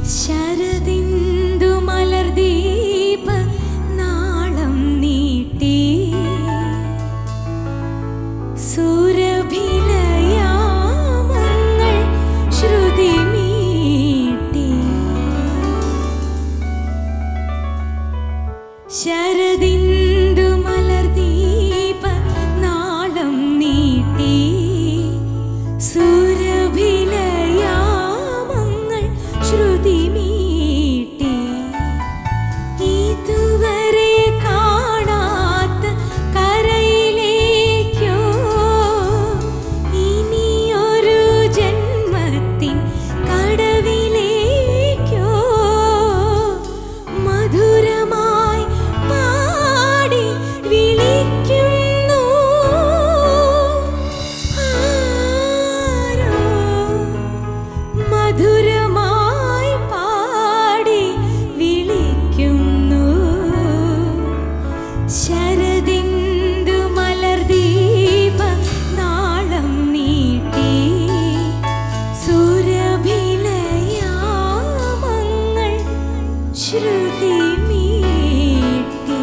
ശരദിന്ദു മലർദീപ നാളം നീട്ടി സുരഭിലയാമങ്ങൾ ശ്രുതി മീട്ടി ശരദിന്ദു മലർദീപ നാളം നീട്ടി സുരഭിലയാമങ്ങൾ ശ്രുതി മീട്ടി ഇതുവരെ കാണാത്ത കരയിലേക്കോ ഇനിയൊരു ജന്മത്തിൻ കടവിലേക്കോ മധുരമായി പാടി വിളിക്കുന്നു ആരോ മധുരമായി പാടി വിളിക്കുന്നു ശരദിന്ദു മലർദീപ നാളം നീട്ടി സുരഭിലയാമങ്ങൾ ശ്രുതി മീട്ടി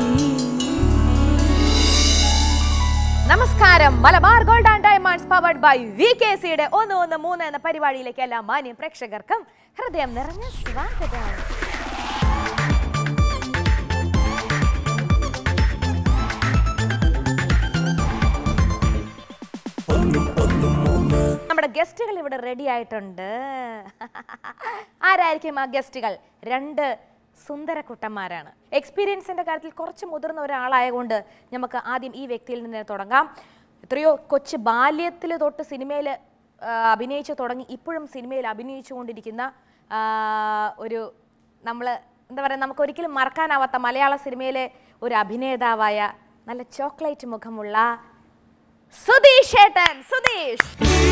നമസ്കാരം Malabar gold and diamonds powered by V K സിയുടെ ഒന്ന് ഒന്ന് മൂന്ന് എന്ന പരിപാടിയിലേക്ക് എല്ലാ മാന്യ പ്രേക്ഷകർക്കും ഹൃദയം നിറഞ്ഞ സ്വാഗതം നമ്മുടെ ഗസ്റ്റുകൾ ഇവിടെ റെഡി ആയിട്ടുണ്ട് ആരായിരിക്കും ആ ഗസ്റ്റുകൾ രണ്ട് സുന്ദര കുട്ടന്മാരാണ് എക്സ്പീരിയൻസിന്റെ കാര്യത്തിൽ കുറച്ച് മുതിർന്ന ഒരാളായതുകൊണ്ട് നമുക്ക് ആദ്യം ഈ വ്യക്തിയിൽ നിന്ന് തുടങ്ങാം എത്രയോ കൊച്ചു ബാല്യത്തിൽ തൊട്ട് സിനിമയിൽ അഭിനയിച്ചു തുടങ്ങി ഇപ്പോഴും സിനിമയിൽ അഭിനയിച്ചുകൊണ്ടിരിക്കുന്ന ആ, ഒരു നമ്മൾ എന്താ പറയുക നമുക്ക് ഒരിക്കലും മറക്കാനാവാത്ത മലയാള സിനിമയിലെ ഒരു അഭിനേതാവായ നല്ല ചോക്ലേറ്റ് മുഖമുള്ള സുധീഷ് ഏട്ടൻ സുധീഷ്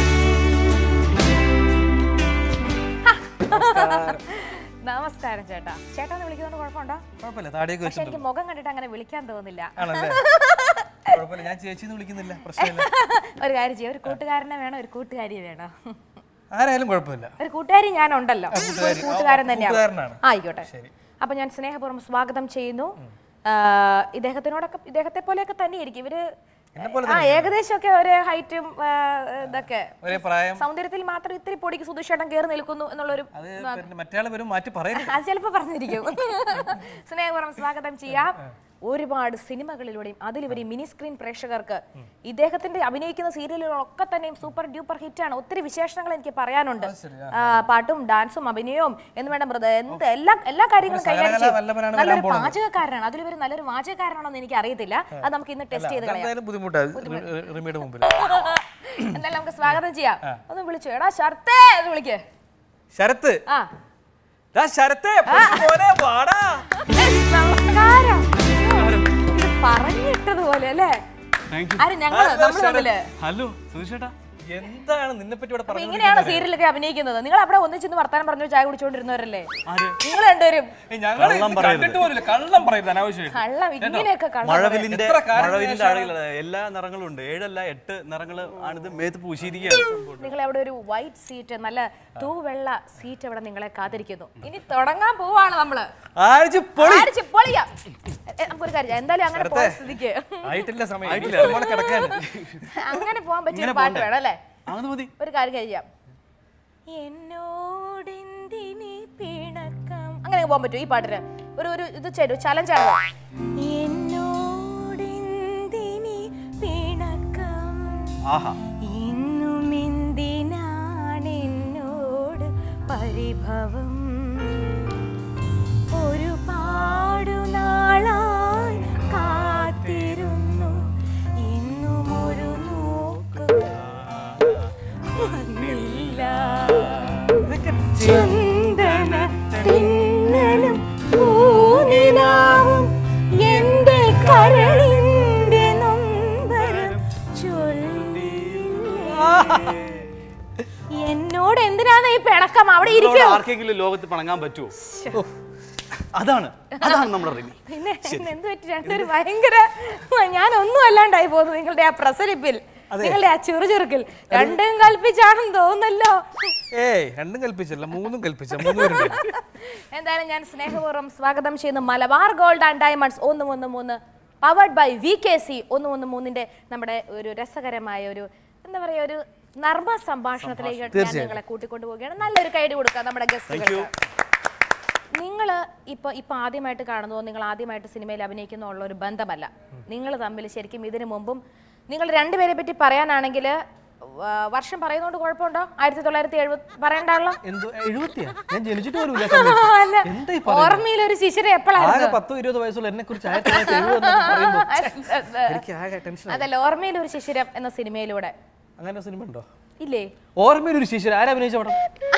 നമസ്കാരം ചേട്ടാ ചേട്ടാ എന്ന് വിളിക്കുന്നതുകൊണ്ട് കുഴപ്പമുണ്ടോ കുഴപ്പമില്ല താടിയൊക്കെ പക്ഷെ എനിക്ക് മുഖം കണ്ടിട്ട് അങ്ങനെ വിളിക്കാൻ തോന്നില്ല ആണല്ലേ കുഴപ്പമില്ല ഞാൻ ചേച്ചിന്ന് വിളിക്കുന്നില്ല പ്രശ്നമില്ല ഒരു കാര്യം ചെയ്യും ഒരു കൂട്ടുകാരനെ വേണം ഒരു കൂട്ടുകാരിയെ വേണം ആരായാലും കുഴപ്പമില്ല ഒരു കൂട്ടുകാരി ഞാൻ ഉണ്ടല്ലോ ഒരു കൂട്ടുകാരി. കൂട്ടുകാരൻ ആ, തന്നെയാണ് കൂട്ടുകാരനാണ്. ആയിക്കോട്ടെ അപ്പൊ ഞാൻ സ്നേഹപൂർവ്വം സ്വാഗതം ചെയ്യുന്നു ആ, ഇദ്ദേഹത്തിനോടൊക്കെ ഇദ്ദേഹത്തെ പോലെയൊക്കെ തന്നെയായിരിക്കും ഇവര് ആ ഏകദേശമൊക്കെ ഒരു ഹൈറ്റും ഇതൊക്കെ ഒരേ പ്രായം സൗന്ദര്യത്തിൽ മാത്രം ഇത്തിരി പൊടിക്ക് സുധീഷേട്ടൻ കയറി നിൽക്കുന്നു എന്നുള്ളൊരു അത് പിന്നെ മറ്റേ ആള് വരും മാറ്റി പറയും അത് ചിലപ്പോ പറഞ്ഞിരിക്കും സ്നേഹപൂർവ്വം സ്വാഗതം ചെയ്യാം ഒരുപാട് സിനിമകളിലൂടെയും അതിലുപരി മിനി സ്ക്രീൻ പ്രേക്ഷകർക്ക് ഇദ്ദേഹത്തിന്റെ അഭിനയിക്കുന്ന സീരിയലുകളൊക്കെ തന്നെയും സൂപ്പർ ഡ്യൂപ്പർ ഹിറ്റാണ് ഒത്തിരി വിശേഷങ്ങൾ എനിക്ക് പറയാനുണ്ട് ആ, പാട്ടും ഡാൻസും അഭിനയവും എന്ന് വേണ്ട മൃത എന്ത് എല്ലാ എല്ലാ കാര്യങ്ങളും കൈകാര്യം ചെയ്യും. വല്ലഭനാണ് നല്ലൊരു പാചകക്കാരനാണ് അതിലുപരി നല്ലൊരു വാചകക്കാരനാണോ എന്ന് എനിക്ക് അറിയത്തില്ല അത് നമുക്ക് ഇന്ന് ടെസ്റ്റ് ചെയ്ത് കളയാം എന്തായാലും ബുദ്ധിമുട്ടാണ് റിമിയുടെ മുമ്പിൽ എന്തായാലും നമുക്ക് സ്വാഗതം ചെയ്യാം ഒന്ന് വിളിച്ചു എടാ ഷർത്തേ എന്ന് വിളിക്ക് ശരത്ത് ആ ദാ ശരത്തേ മോനെ വാടാ നമസ്കാരം ഇത് പറഞ്ഞിട്ടതുപോലെ അല്ലേ ആര് ഞങ്ങള് നമ്മള് തമ്മില് ഹലോ സുധീഷേട്ടാ എന്താണ് നിന്നെ പറ്റി ഇവിടെ അപ്പൊ പറഞ്ഞു ഇങ്ങനെയാണോ സീരിയലൊക്കെ അഭിനയിക്കുന്നത് നിങ്ങൾ അവിടെ ഒന്നിച്ചിന്ന് വർത്താനം പറഞ്ഞു ചായ കുടിച്ചോണ്ടിരുന്നവരല്ലേ ആര്? നിങ്ങൾ രണ്ടുപേരും ഞങ്ങൾ കണ്ടിട്ട് പോലില്ല കള്ളം പറയരുത് അനാവശ്യം കള്ളം ഇങ്ങനെയൊക്കെ കള്ളം മഴവിലിന്റെ എത്ര കാലത്തിന് മഴവിലിന്റെ അഴകിൽ എല്ലാ നിറങ്ങളും ഉണ്ട് ഏഴല്ല എട്ട് നിറങ്ങൾ ആണിത് മേത്ത് പൂശിയിരിക്കുകയാണ് നിങ്ങൾ അവിടെ ഒരു വൈറ്റ് സീറ്റ് നല്ല തൂവെള്ള സീറ്റ് അവിടെ നിങ്ങളെ കാത്തിരിക്കുന്നു ഇനി തുടങ്ങാൻ പോവാണ് നമ്മള് ആഴ്ച പൊളി ആടിച്ച് പൊളിയാ. എ, നമുക്കൊരു കാര്യം ചെയ്യാം. എന്തായാലും അങ്ങനെ പോയ സ്ഥിതിക്ക് ആയിട്ടില്ല സമയം മോളെ കിടക്കാൻ അങ്ങനെ പോകാൻ പറ്റിയ ഒരു പാട്ട് വേണം അല്ലേ അങ്ങനെ മതി ഒരു കാര്യം കഴിയാം എന്നോടെന്തിനി പിണക്കം അങ്ങനെ പോകാൻ പറ്റുമോ ഈ പാട്ടിന് ഒരു ഒരു ഇത് ചെയ്തു ചലഞ്ച് ആണ് എന്നോടെന്തിനി പിണക്കം ആഹാ ഇന്നും എന്തിനാണ് എന്നോട് പരിഭവം ഒരുപാടു നാളായി കാത്തിരുന്നു ഇന്നും ഒരു നോക്ക് വന്നില്ല ചന്ദന തിന്നലും പൂനിലാവും എന്റെ കരളിന്റെ നൊമ്പരം ചൊല്ലില്ലേ എന്നോട് എന്തിനാണ് ഈ പിണക്കം അവിടെ നമ്മളോട് ഇരിക്കും ആർക്കെങ്കിലും ലോകത്ത് പണങ്ങാൻ പറ്റുമോ അതാണ് അതാണ് നമ്മുടെ റിമി പിന്നെ എന്നെ എന്ത് പറ്റി രണ്ടൊരു ഭയങ്കര ഞാൻ ഒന്നും അല്ലാണ്ടായി പോകുന്നു നിങ്ങളുടെ ആ പ്രസരിപ്പിൽ നിങ്ങളുടെ ആ ചെറുചെറുക്കിൽ രണ്ടും കൽപ്പിച്ചാണെന്ന് തോന്നുന്നല്ലോ ഏയ് രണ്ടും കൽപ്പിച്ചല്ല മൂന്നും കൽപ്പിച്ച മൂന്ന് പേരുണ്ട് എന്തായാലും ഞാൻ സ്നേഹപൂർവ്വം സ്വാഗതം ചെയ്യുന്നു മലബാർ ഗോൾഡ് ആൻഡ് ഡയമണ്ട്സ് ഒന്ന് ഒന്ന് മൂന്ന് powered by V K C ഒന്ന് ഒന്ന് മൂന്നിന്റെ നമ്മുടെ ഒരു രസകരമായ ഒരു എന്താ പറയാ ഒരു നർമ്മ സംഭാഷണത്തിലേക്ക് ഞാൻ നിങ്ങളെ കൂട്ടിക്കൊണ്ടു പോവുകയാണ് നല്ലൊരു കൈഡി കൊടുക്കാം നമ്മുടെ ഗസ്റ്റുകൾക്ക് നിങ്ങൾ ഇപ്പൊ ഇപ്പൊ ആദ്യമായിട്ട് കാണുന്നതോ നിങ്ങൾ ആദ്യമായിട്ട് സിനിമയിൽ അഭിനയിക്കുന്നോ ഉള്ള ഒരു ബന്ധമല്ല നിങ്ങൾ തമ്മിൽ ശരിക്കും ഇതിനു മുമ്പും നിങ്ങൾ രണ്ടുപേരെ പറ്റി പറയാനാണെങ്കിൽ വർഷം പറയുന്നോണ്ട് കുഴപ്പമുണ്ടോ ആയിരത്തി തൊള്ളായിരത്തി എഴുപത് പറയണ്ടാണല്ലോ എന്തോ എഴുപത്തിയാ ഞാൻ ജനിച്ചിട്ട് പോലും ഇല്ല ആ സമയത്ത്. അല്ല എന്താ ഈ ഓർമ്മയിൽ ഒരു ശിശിര എപ്പോഴായിരുന്നു ആകെ പത്തോ ഇരുപതോ വയസ്സുള്ള എന്നെ കുറിച്ച് ആയിരത്തി തൊള്ളായിരത്തി എഴുപത് എന്നൊക്കെ പറയുമ്പോ എനിക്ക് ആകെ ടെൻഷൻ അതല്ല ഓർമ്മയിൽ ഒരു ശിശിരം എന്ന സിനിമയിലൂടെ അങ്ങനെ ഒരു സിനിമ ഉണ്ടോ ഇല്ലേ ഓർമ്മയിൽ ഒരു ശിശുര ആരാ അഭിനയിച്ച പടം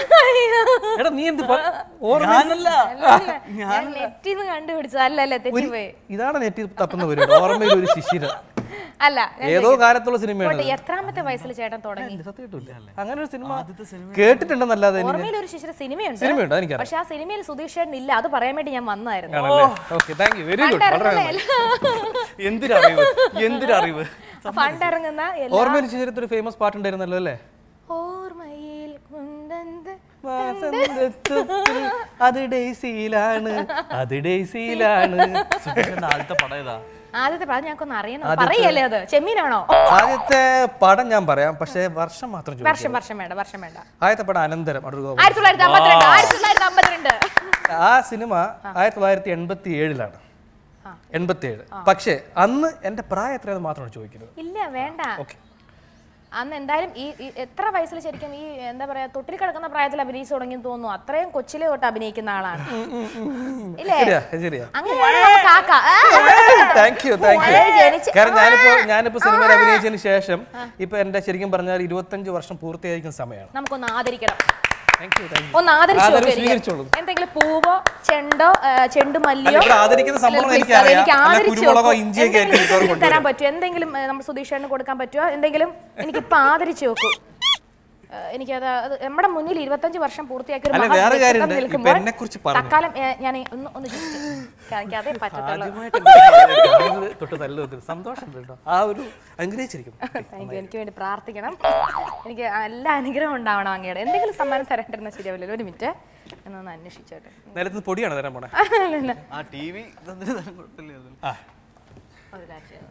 എടാ നീ എന്ത് പ- ഓർമ്മ ഞാനല്ല ഞാൻ നെറ്റിൽ നിന്ന് കണ്ടുപിടിച്ചത് അല്ലല്ലേ തെറ്റിപ്പോയി ഇതാണ് നെറ്റി തപ്പുന്ന പരിപാടി ഓർമ്മയിൽ ഒരു ശിശിര അല്ല ഞാൻ ഏതോ കാലത്തുള്ള സിനിമയാണ് ചോദിക്കട്ടെ, എത്രാമത്തെ വയസ്സിൽ ചേട്ടൻ തുടങ്ങി സത്യമായിട്ടില്ല അങ്ങനെ ഒരു സിനിമ കേട്ടിട്ടുണ്ടെന്നല്ലാതെ എനിക്ക് ഓർമ്മയിൽ ഒരു ശിശിര സിനിമയുണ്ട് സിനിമയുണ്ട് എനിക്കറിയാം പക്ഷെ ആ സിനിമയിൽ സുധീഷ് ചേട്ടൻ ഇല്ല അത് പറയാൻ വേണ്ടി ഞാൻ വന്നതായിരുന്നു ആണല്ലേ okay thank you very good വളരെ നന്ദി. എന്തൊരറിവ് എന്തൊരറിവ് പണ്ടിറങ്ങുന്ന എല്ലാ ഓർമ്മയിൽ ശിശിരത്തിൽ ഒരു ഫേമസ് പാട്ടുണ്ടായിരുന്നല്ലോ അല്ലേ ഓർമ്മയിൽ കുന്തന്ത് വാസന്തത്വത്തിൽ അത് ഡേസിയിലാണ് അത് ഡേസിയിലാണ് സുധീഷന്റെ ആദ്യത്തെ പടം ഏതാ ആദ്യത്തെ പടം ഞങ്ങൾക്കൊന്ന് അറിയണം പറയല്ലേ അത് ചെമ്മീനാണോ ആദ്യത്തെ പടം ഞാൻ പറയാം പക്ഷേ വർഷം മാത്രം ചോദിക്കും വർഷം വർഷം വേണ്ട വർഷം വേണ്ട ആദ്യത്തെ പടം അനന്തരം അടൂർ ഗോപാലൻ. ആയിരത്തി തൊള്ളായിരത്തി അമ്പത്തിരണ്ട് ആയിരത്തി തൊള്ളായിരത്തി അമ്പത്തിരണ്ട് ആ സിനിമ ആയിരത്തി തൊള്ളായിരത്തി എൺപത്തി ഏഴിലാണ് എൺപത്തി ഏഴ് പക്ഷേ അന്ന് എന്റെ പ്രായം എത്രയാണെന്ന് മാത്രമാണ് ചോദിക്കുന്നത് ഇല്ല വേണ്ട ഓക്കെ അന്ന് എന്തായാലും ഈ ഈ എത്ര വയസ്സിൽ ശരിക്കും ഈ എന്താ പറയാ തൊട്ടിൽ കിടക്കുന്ന പ്രായത്തിൽ അഭിനയിച്ചു തുടങ്ങി തോന്നുന്നു അത്രയും കൊച്ചിലെ തൊട്ട് അഭിനയിക്കുന്ന ആളാണ് ഇല്ലേ ശരിയാ ശരിയാ അങ്ങനെയാണ് നമുക്ക് ആക്ക. ആ. താങ്ക് യു താങ്ക് യു വളരെ ജനിച്ച്- കാരണം ഞാനിപ്പോ ഞാനിപ്പോ സിനിമയിൽ അഭിനയിച്ചതിന് ശേഷം ഇപ്പൊ എന്റെ ശരിക്കും പറഞ്ഞാൽ ഇരുപത്തഞ്ച് വർഷം പൂർത്തിയായിരിക്കുന്ന സമയമാണ് നമുക്കൊന്ന് ആദരിക്കണം താങ്ക് യു താങ്ക് യു ഒന്ന് ആദരിച്ചു ആദരവ് നോക്ക് എനിക്ക്. സ്വീകരിച്ചോളൂ. എന്തെങ്കിലും പൂവോ ചെണ്ടോ ആ, ചെണ്ടുമല്ലിയോ അല്ല, ഇവിടെ ആദരിക്കുന്ന സംഭവം അല്ല, please, എനിക്കറിയാം. എനിക്ക് അല്ല, ആദരിച്ച് കുരുമുളകോ നോക്കൂ. ഇഞ്ചിയൊക്കെ ആയിരിക്കും എന്തെങ്കിലും മിക്കവാറും തരാൻ പറ്റുമോ എന്തെങ്കിലും ഏ, നമ്മുടെ സുധീഷേണ് കൊടുക്കാൻ പറ്റുമോ എന്തെങ്കിലും എനിക്കിപ്പോ ആദരിച്ചു നോക്കൂ ഏ, എനിക്കത് അത് നമ്മുടെ മുന്നിൽ ഇരുപത്തഞ്ച് വർഷം പൂർത്തിയാക്കിയ ഒരു അല്ല, മഹാൻ വേറെ വ്യക്തിത്വം കാര്യമുണ്ട്. ഇപ്പൊ നിൽക്കുമ്പോൾ എന്നെക്കുറിച്ച് പറഞ്ഞു. തൽക്കാലം ഏ, ഞാൻ ഒന്ന് ഒന്ന് just എനിക്ക് അതേ പറ്റത്തുള്ളൂ ആദ്യമായിട്ട് എന്റെ കാലിൽ തൊട്ട് തല്ലു വെച്ചത് സന്തോഷം കേട്ടോ ആ ഒരു അനുഗ്രഹിച്ചിരിക്കും താങ്ക് യു എനിക്ക് വേണ്ടി പ്രാർത്ഥിക്കണം എനിക്ക് എല്ലാ അനുഗ്രഹം ഉണ്ടാവണം അങ്ങയുടെ എന്തെങ്കിലും സമ്മാനം തരേണ്ടിരുന്ന ശരിയാവില്ലല്ലോ ഒരു മിനിറ്റ് എന്നൊന്ന് അന്വേഷിച്ചോട്ടെ നിലത്ത് പൊടിയാണ് തരാൻ പോണേ അല്ലല്ല. ആ ടി വി കുഴപ്പമില്ല ആ ഒരു കാര്യം ചെയ്യാം.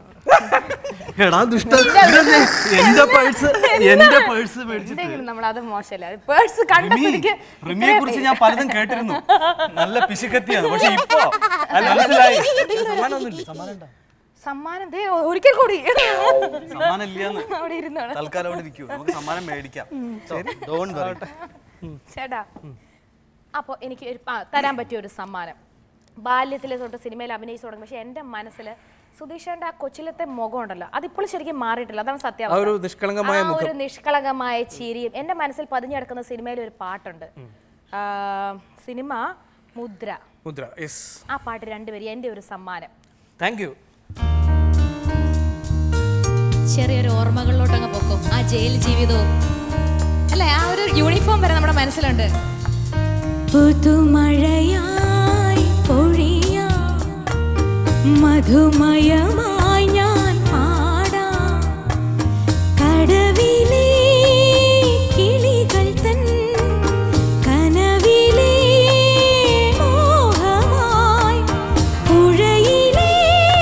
എടാ ദുഷ്ട എന്റെ പേഴ്സ് എന്റെ പേഴ്സ് മേടിച്ചു എന്തെങ്കിലും നമ്മൾ അത് മോശമല്ല പേഴ്സ് കണ്ട സ്ഥിതിക്ക് റിമിയെ കുറിച്ച് ഞാൻ പലതും കേട്ടിരുന്നു നല്ല പിശുക്കത്തിയാണ് പക്ഷെ ഇപ്പോ അല്ല മനസ്സിലായി സമ്മാനമൊന്നുമില്ല സമ്മാനം ഉണ്ടോ സമ്മാനം ദേ ഒരിക്കൽ കൂടി സമ്മാനം ഇല്ലാന്ന് അവിടെ ഇരുന്നോളാം തൽക്കാലം അവിടെ ഇരിക്കൂ നമുക്ക് സമ്മാനം മേടിക്കാം ഡോൺ പറയട്ടെ ചേട്ടാ അപ്പോൾ എനിക്ക് ഒരു ആ, തരാൻ പറ്റിയ ഒരു സമ്മാനം ബാല്യത്തിലെ തൊട്ട് സിനിമയിൽ അഭിനയിച്ചു തുടങ്ങി പക്ഷെ എൻ്റെ മനസ്സിൽ സുധീഷേന്റെ ആ കൊച്ചിലത്തെ മുഖം ഉണ്ടല്ലോ അതിപ്പോൾ ശരിക്കും മാറിയിട്ടില്ല അതാണ് ആ സത്യാവസ്ഥ ഒരു നിഷ്കളങ്കമായ ആ ഒരു നിഷ്കളങ്കമായ ചിരിയും എൻ്റെ മനസ്സിൽ പതിഞ്ഞു കിടക്കുന്ന സിനിമയിൽ ഒരു പാട്ടുണ്ട് ആ, സിനിമ മുദ്ര മുദ്ര യെസ് ആ പാട്ട് രണ്ടുപേരും എൻ്റെ ഒരു സമ്മാനം താങ്ക് യു ചെറിയൊരു ഓർമ്മകളിലോട്ടങ്ങ് പൊക്കും ആ ജയിൽ ജീവിതവും അല്ലേ ആ ഒരു യൂണിഫോം വരെ നമ്മുടെ മനസ്സിലുണ്ട് പുതുമഴയായി പൊഴിയാം മധുമയമായി ഞാൻ പാടാം കടവിലെ കിളികൾ തൻ കനവിലെ മോഹമായി പുഴയിലെ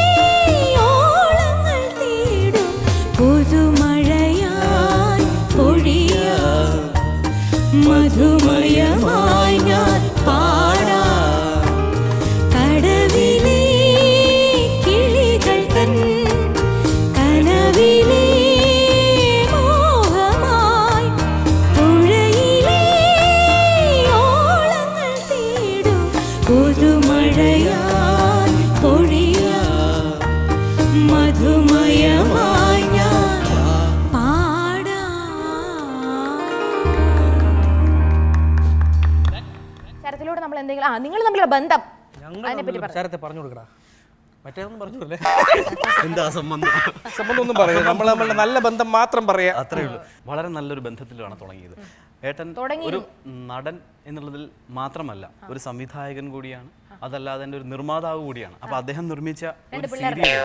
ഓളങ്ങൾ തേടും പുതുമഴയായി പൊഴിയാം മധുമയമായി ഞാൻ പാടാം കടവിലെ കിളികൾ തൻ കനവിലെ മോഹമായി പുഴയിലെ ഓളങ്ങൾ തേടും പുതുമഴയായി പൊഴിയാം മധുമയമായി ഞാൻ പാടാം ശരത്തിലൂടെ നമ്മൾ എന്തെങ്കിലും ആ നിങ്ങൾ തമ്മിലുള്ള ബന്ധം അതിനെപ്പറ്റി ഞങ്ങൾ ശരത്തെ പറഞ്ഞു കൊടുക്കടാ മറ്റേതൊന്നും പറഞ്ഞു കൊടുല്ലേ എന്താ സംബന്ധം സംബന്ധം ഒന്നും പറയാം നമ്മൾ നമ്മളുടെ നല്ല ബന്ധം മാത്രം പറയാം അത്രേ ഉള്ളൂ വളരെ നല്ലൊരു ബന്ധത്തിലാണ് തുടങ്ങിയത് ഏട്ടൻ ഒരു നടൻ എന്നുള്ളതിൽ മാത്രമല്ല ഒരു സംവിധായകൻ കൂടിയാണ് അതല്ലാതെ തന്നെ ഒരു നിർമ്മാതാവ് കൂടിയാണ് അപ്പൊ അദ്ദേഹം നിർമ്മിച്ച ഒരു സീരിയൽ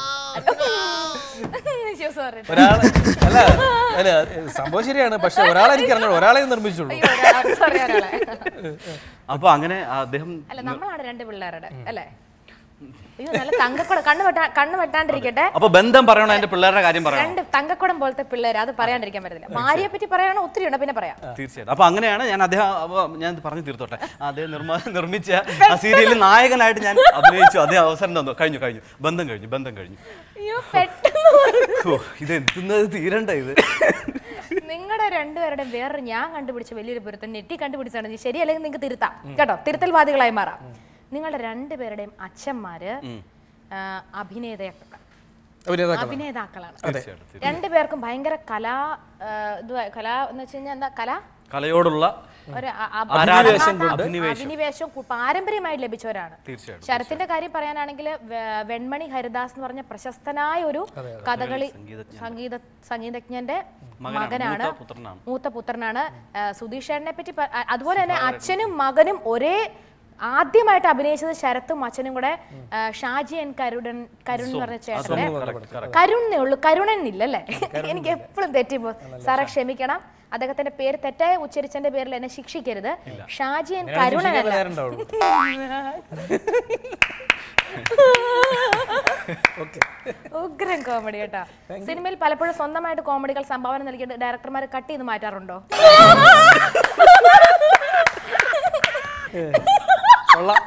സോറി ഒരാൾ അല്ല അല്ല സംഭവം ശരിയാണ് പക്ഷെ ഒരാളെ എനിക്ക് അറിഞ്ഞു ഒരാളെ നിർമ്മിച്ചുള്ളൂ സോറി ഒരാളെ അപ്പൊ അങ്ങനെ അദ്ദേഹം അല്ല നമ്മളാണ് രണ്ട് പിള്ളേരുടെ അല്ലേ അയ്യോ നല്ല തങ്കക്കുടം കണ്ണ് വെട്ടാ കണ്ണ് വെട്ടാണ്ടിരിക്കട്ടെ അപ്പൊ ബന്ധം പറയണോ എന്റെ പിള്ളേരുടെ കാര്യം പറയണോ രണ്ട് തങ്കക്കുടം പോലത്തെ പിള്ളേര് അത് പറയാണ്ടിരിക്കാൻ പറ്റില്ല ഭാര്യയെ പറ്റി പറയാനോ ഒത്തിരി ഉണ്ട് പിന്നെ പറയാം തീർച്ചയായിട്ടും അപ്പൊ അങ്ങനെയാണ് ഞാൻ അദ്ദേഹം അപ്പൊ ഞാൻ ഇത് പറഞ്ഞു തീർത്തോട്ടെ ആ, അദ്ദേഹം നിർമ്മാ നിർമ്മിച്ച ആ സീരിയലിൽ നായകനായിട്ട് ഞാൻ അഭിനയിച്ചു അദ്ദേഹം അവസരം തന്നു കഴിഞ്ഞു കഴിഞ്ഞു ബന്ധം കഴിഞ്ഞു ബന്ധം കഴിഞ്ഞു അയ്യോ പെട്ടെന്ന് ഓ, ഇത് എത്തുന്നത് തീരണ്ട ഇത് നിങ്ങളുടെ രണ്ടുപേരുടെ വേറൊരു ഞാൻ കണ്ടുപിടിച്ച വലിയൊരു പൊരുത്തം നെറ്റി കണ്ടുപിടിച്ചാണ് ഇത് ശരിയല്ലെങ്കിൽ നിങ്ങൾക്ക് തിരുത്താം കേട്ടോ തിരുത്തൽവാദികളായി മാറാം നിങ്ങളുടെ രണ്ടുപേരുടെയും അച്ഛന്മാര് ആ, അഭിനേതാക്കൾ അഭിനേതാക്കൾ അഭിനേതാക്കളാണ് തീർച്ചയായിട്ടും രണ്ടുപേർക്കും ഭയങ്കര കലാ ആ, ഇതുവാ കലാ എന്ന് വെച്ച് കഴിഞ്ഞാൽ എന്താ കല കലയോടുള്ള ഒരു അ- അ- അഭിനിവേശം കൊണ്ട് അഭിനിവേശം കു- പാരമ്പര്യമായി ലഭിച്ചവരാണ് തീർച്ചയായിട്ടും ശരത്തിന്റെ കാര്യം പറയാനാണെങ്കിൽ വെ- വെൺമണി ഹരിദാസ് എന്ന് പറഞ്ഞ പ്രശസ്തനായ ഒരു കഥകളി സംഗീത സംഗീതജ്ഞന്റെ മകനാണ് മൂത്ത പുത്രനാണ്. മൂത്ത പുത്രനാണ് ആ, സുധീഷ് ചേട്ടനെ പറ്റി പ- അ- അതുപോലെ തന്നെ അച്ഛനും മകനും ഒരേ ആദ്യമായിട്ട് അഭിനയിച്ചത് ശരത്തും അച്ഛനും കൂടെ ആ, ഷാജി എൻ കരുടൻ കരുൺ എന്ന് പറഞ്ഞ ചേട്ടന്റെ കരുണേ ഉള്ളൂ കരുണൻ ഇല്ലല്ലേ എനിക്ക് എപ്പോഴും തെറ്റിപ്പോ സാറെ ക്ഷമിക്കണം അദ്ദേഹത്തിന്റെ പേര് തെറ്റായ ഉച്ചരിച്ചതിന്റെ പേരിൽ എന്നെ ശിക്ഷിക്കരുത് ഷാജി എൻ കരുണനല്ല നേരം ഉണ്ടാവുള്ളൂ ഓക്കെ ഉഗ്രൻ കോമഡി കേട്ടോ സിനിമയിൽ പലപ്പോഴും സ്വന്തമായിട്ട് കോമഡികൾ സംഭാവന നൽകിയിട്ട് ഡയറക്ടർമാർ കട്ട് ചെയ്ത് മാറ്റാറുണ്ടോ കൊള്ളാം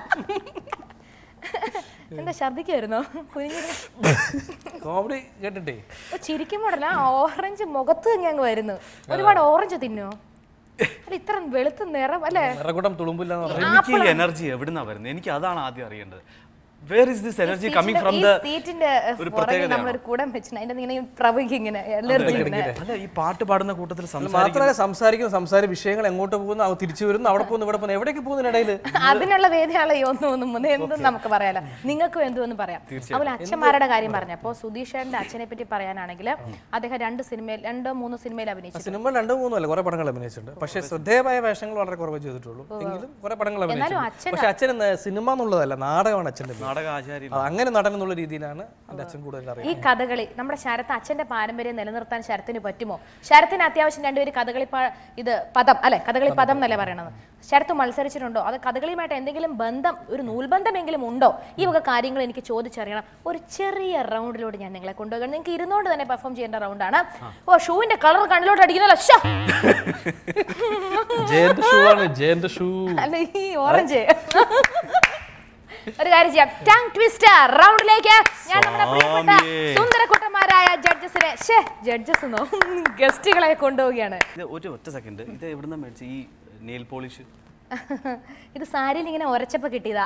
എന്താ ഛർദിക്കായിരുന്നോ കുഞ്ഞിന് കോമഡി കേട്ടിട്ടേ ചിരിക്കുമ്പോഴല്ല ഓറഞ്ച് മുഖത്ത് തന്നെ അങ്ങ് വരുന്നു ഒരുപാട് ഓറഞ്ച് തിന്നോ അല്ല ഇത്ര വെളുത്ത നിറം അല്ലേ നിറകുടം തുളുമ്പില്ലെന്ന് പറഞ്ഞു എനിക്ക് ഈ എനർജി എവിടുന്നാ വരുന്നത് എനിക്ക് അതാണ് ആദ്യം അറിയേണ്ടത് where is this energy coming from the സീറ്റിന്റെ ഒരു പുറകിൽ പ്രത്യേകതയാണോ? നമ്മളൊരു കൂടം വെച്ചിട്ട് അതിന്റെ ഇങ്ങനെ പ്രവഹിക്കും ഇങ്ങനെ അലർജി ഇങ്ങനെ അല്ല ഈ പാട്ട് പാടുന്ന കൂട്ടത്തിൽ സംസാരിക്കും മാത്രമല്ല സംസാരിക്കുന്ന സംസാര വിഷയങ്ങൾ എങ്ങോട്ട് പോകുന്നു അവ തിരിച്ചു വരുന്നു അവിടെ പോകുന്നു ഇവിടെ പോകുന്നു എവിടേക്ക് പോകുന്നതിനിടയിൽ അതിനുള്ള വേദിയാളെ ഒന്നും ഒന്നും മുന്നേ എന്തും നമുക്ക് പറയാലോ നിങ്ങൾക്കും എന്തും എന്ന് പറയാം അതുപോലെ അച്ഛന്മാരുടെ കാര്യം പറഞ്ഞപ്പോ സുധീഷേന്റെ അച്ഛനെ പറ്റി പറയാനാണെങ്കിൽ അദ്ദേഹം രണ്ട് സിനിമയിൽ രണ്ടോ മൂന്നോ സിനിമയിൽ അഭിനയിച്ചു സിനിമ രണ്ടോ മൂന്നോ അല്ല കുറെ പടങ്ങൾ അഭിനയിച്ചിട്ടുണ്ട് പക്ഷെ ശ്രദ്ധേയമായ വേഷങ്ങൾ വളരെ കുറവ് ചെയ്തിട്ടുള്ളൂ എങ്കിലും കുറെ പടങ്ങൾ അഭിനയിച്ചിട്ടുണ്ട് അച്ഛൻ- പക്ഷെ അച്ഛൻ സിനിമ എന്നുള്ളതല്ല നാടകമാണ് അച്ഛൻ്റെ പേര്. നാടക ആചാര്യൻ അത് അങ്ങനെ നടൻ എന്നുള്ള രീതിയിലാണ് എൻ്റെ അച്ഛൻ കൂടുതൽ അറിയാം ഈ കഥകളി നമ്മുടെ ശരത്ത് അച്ഛന്റെ പാരമ്പര്യം നിലനിർത്താൻ ശരത്തിന് പറ്റുമോ ശരത്തിന് അത്യാവശ്യം രണ്ടുപേര് കഥകളി പ- ഇത് പദം അല്ലെ കഥകളി പദം എന്നല്ലേ പറയണത് ശരത്ത് മത്സരിച്ചിട്ടുണ്ടോ അത് കഥകളിയുമായിട്ട് എന്തെങ്കിലും ബന്ധം ഒരു നൂൽബന്ധമെങ്കിലും ഉണ്ടോ ഈ വക കാര്യങ്ങൾ എനിക്ക് ചോദിച്ചറിയണം ഒരു ചെറിയ റൗണ്ടിലൂടെ ഞാൻ നിങ്ങളെ കൊണ്ടുപോകണം നിങ്ങൾക്ക് ഇരുന്നുകൊണ്ട് തന്നെ പെർഫോം ചെയ്യേണ്ട റൗണ്ടാണ് ഓ ഷൂവിന്റെ കളർ കണ്ണിലോട്ട് അടിക്കുന്നല്ലോ ശ്ശോ! ജയന്ത് ഷൂ ആണ് ജയന്ത് ഷൂ അല്ല ഈ ഓറഞ്ച് ഒരു കാര്യം ചെയ്യാം ടാങ് ട്വിസ്റ്റർ റൗണ്ടിലേക്ക് ഞാൻ നമ്മുടെ പ്രിയപ്പെട്ട സ്വാമിയേ. സുന്ദരക്കുട്ടന്മാരായ ജഡ്ജസിനെ ഷേ ജഡ്ജസ് എന്നോ ഗസ്റ്റുകളെ കൊണ്ടുപോവുകയാണ് ഇത് ഒരു ഒറ്റ സെക്കൻഡ് ഇത് എവിടുന്ന മേടിച്ച ഈ നെയിൽ പോളിഷ് ഇത് സാരിയിൽ ഇങ്ങനെ ഒരച്ചപ്പോ കിട്ടിയതാ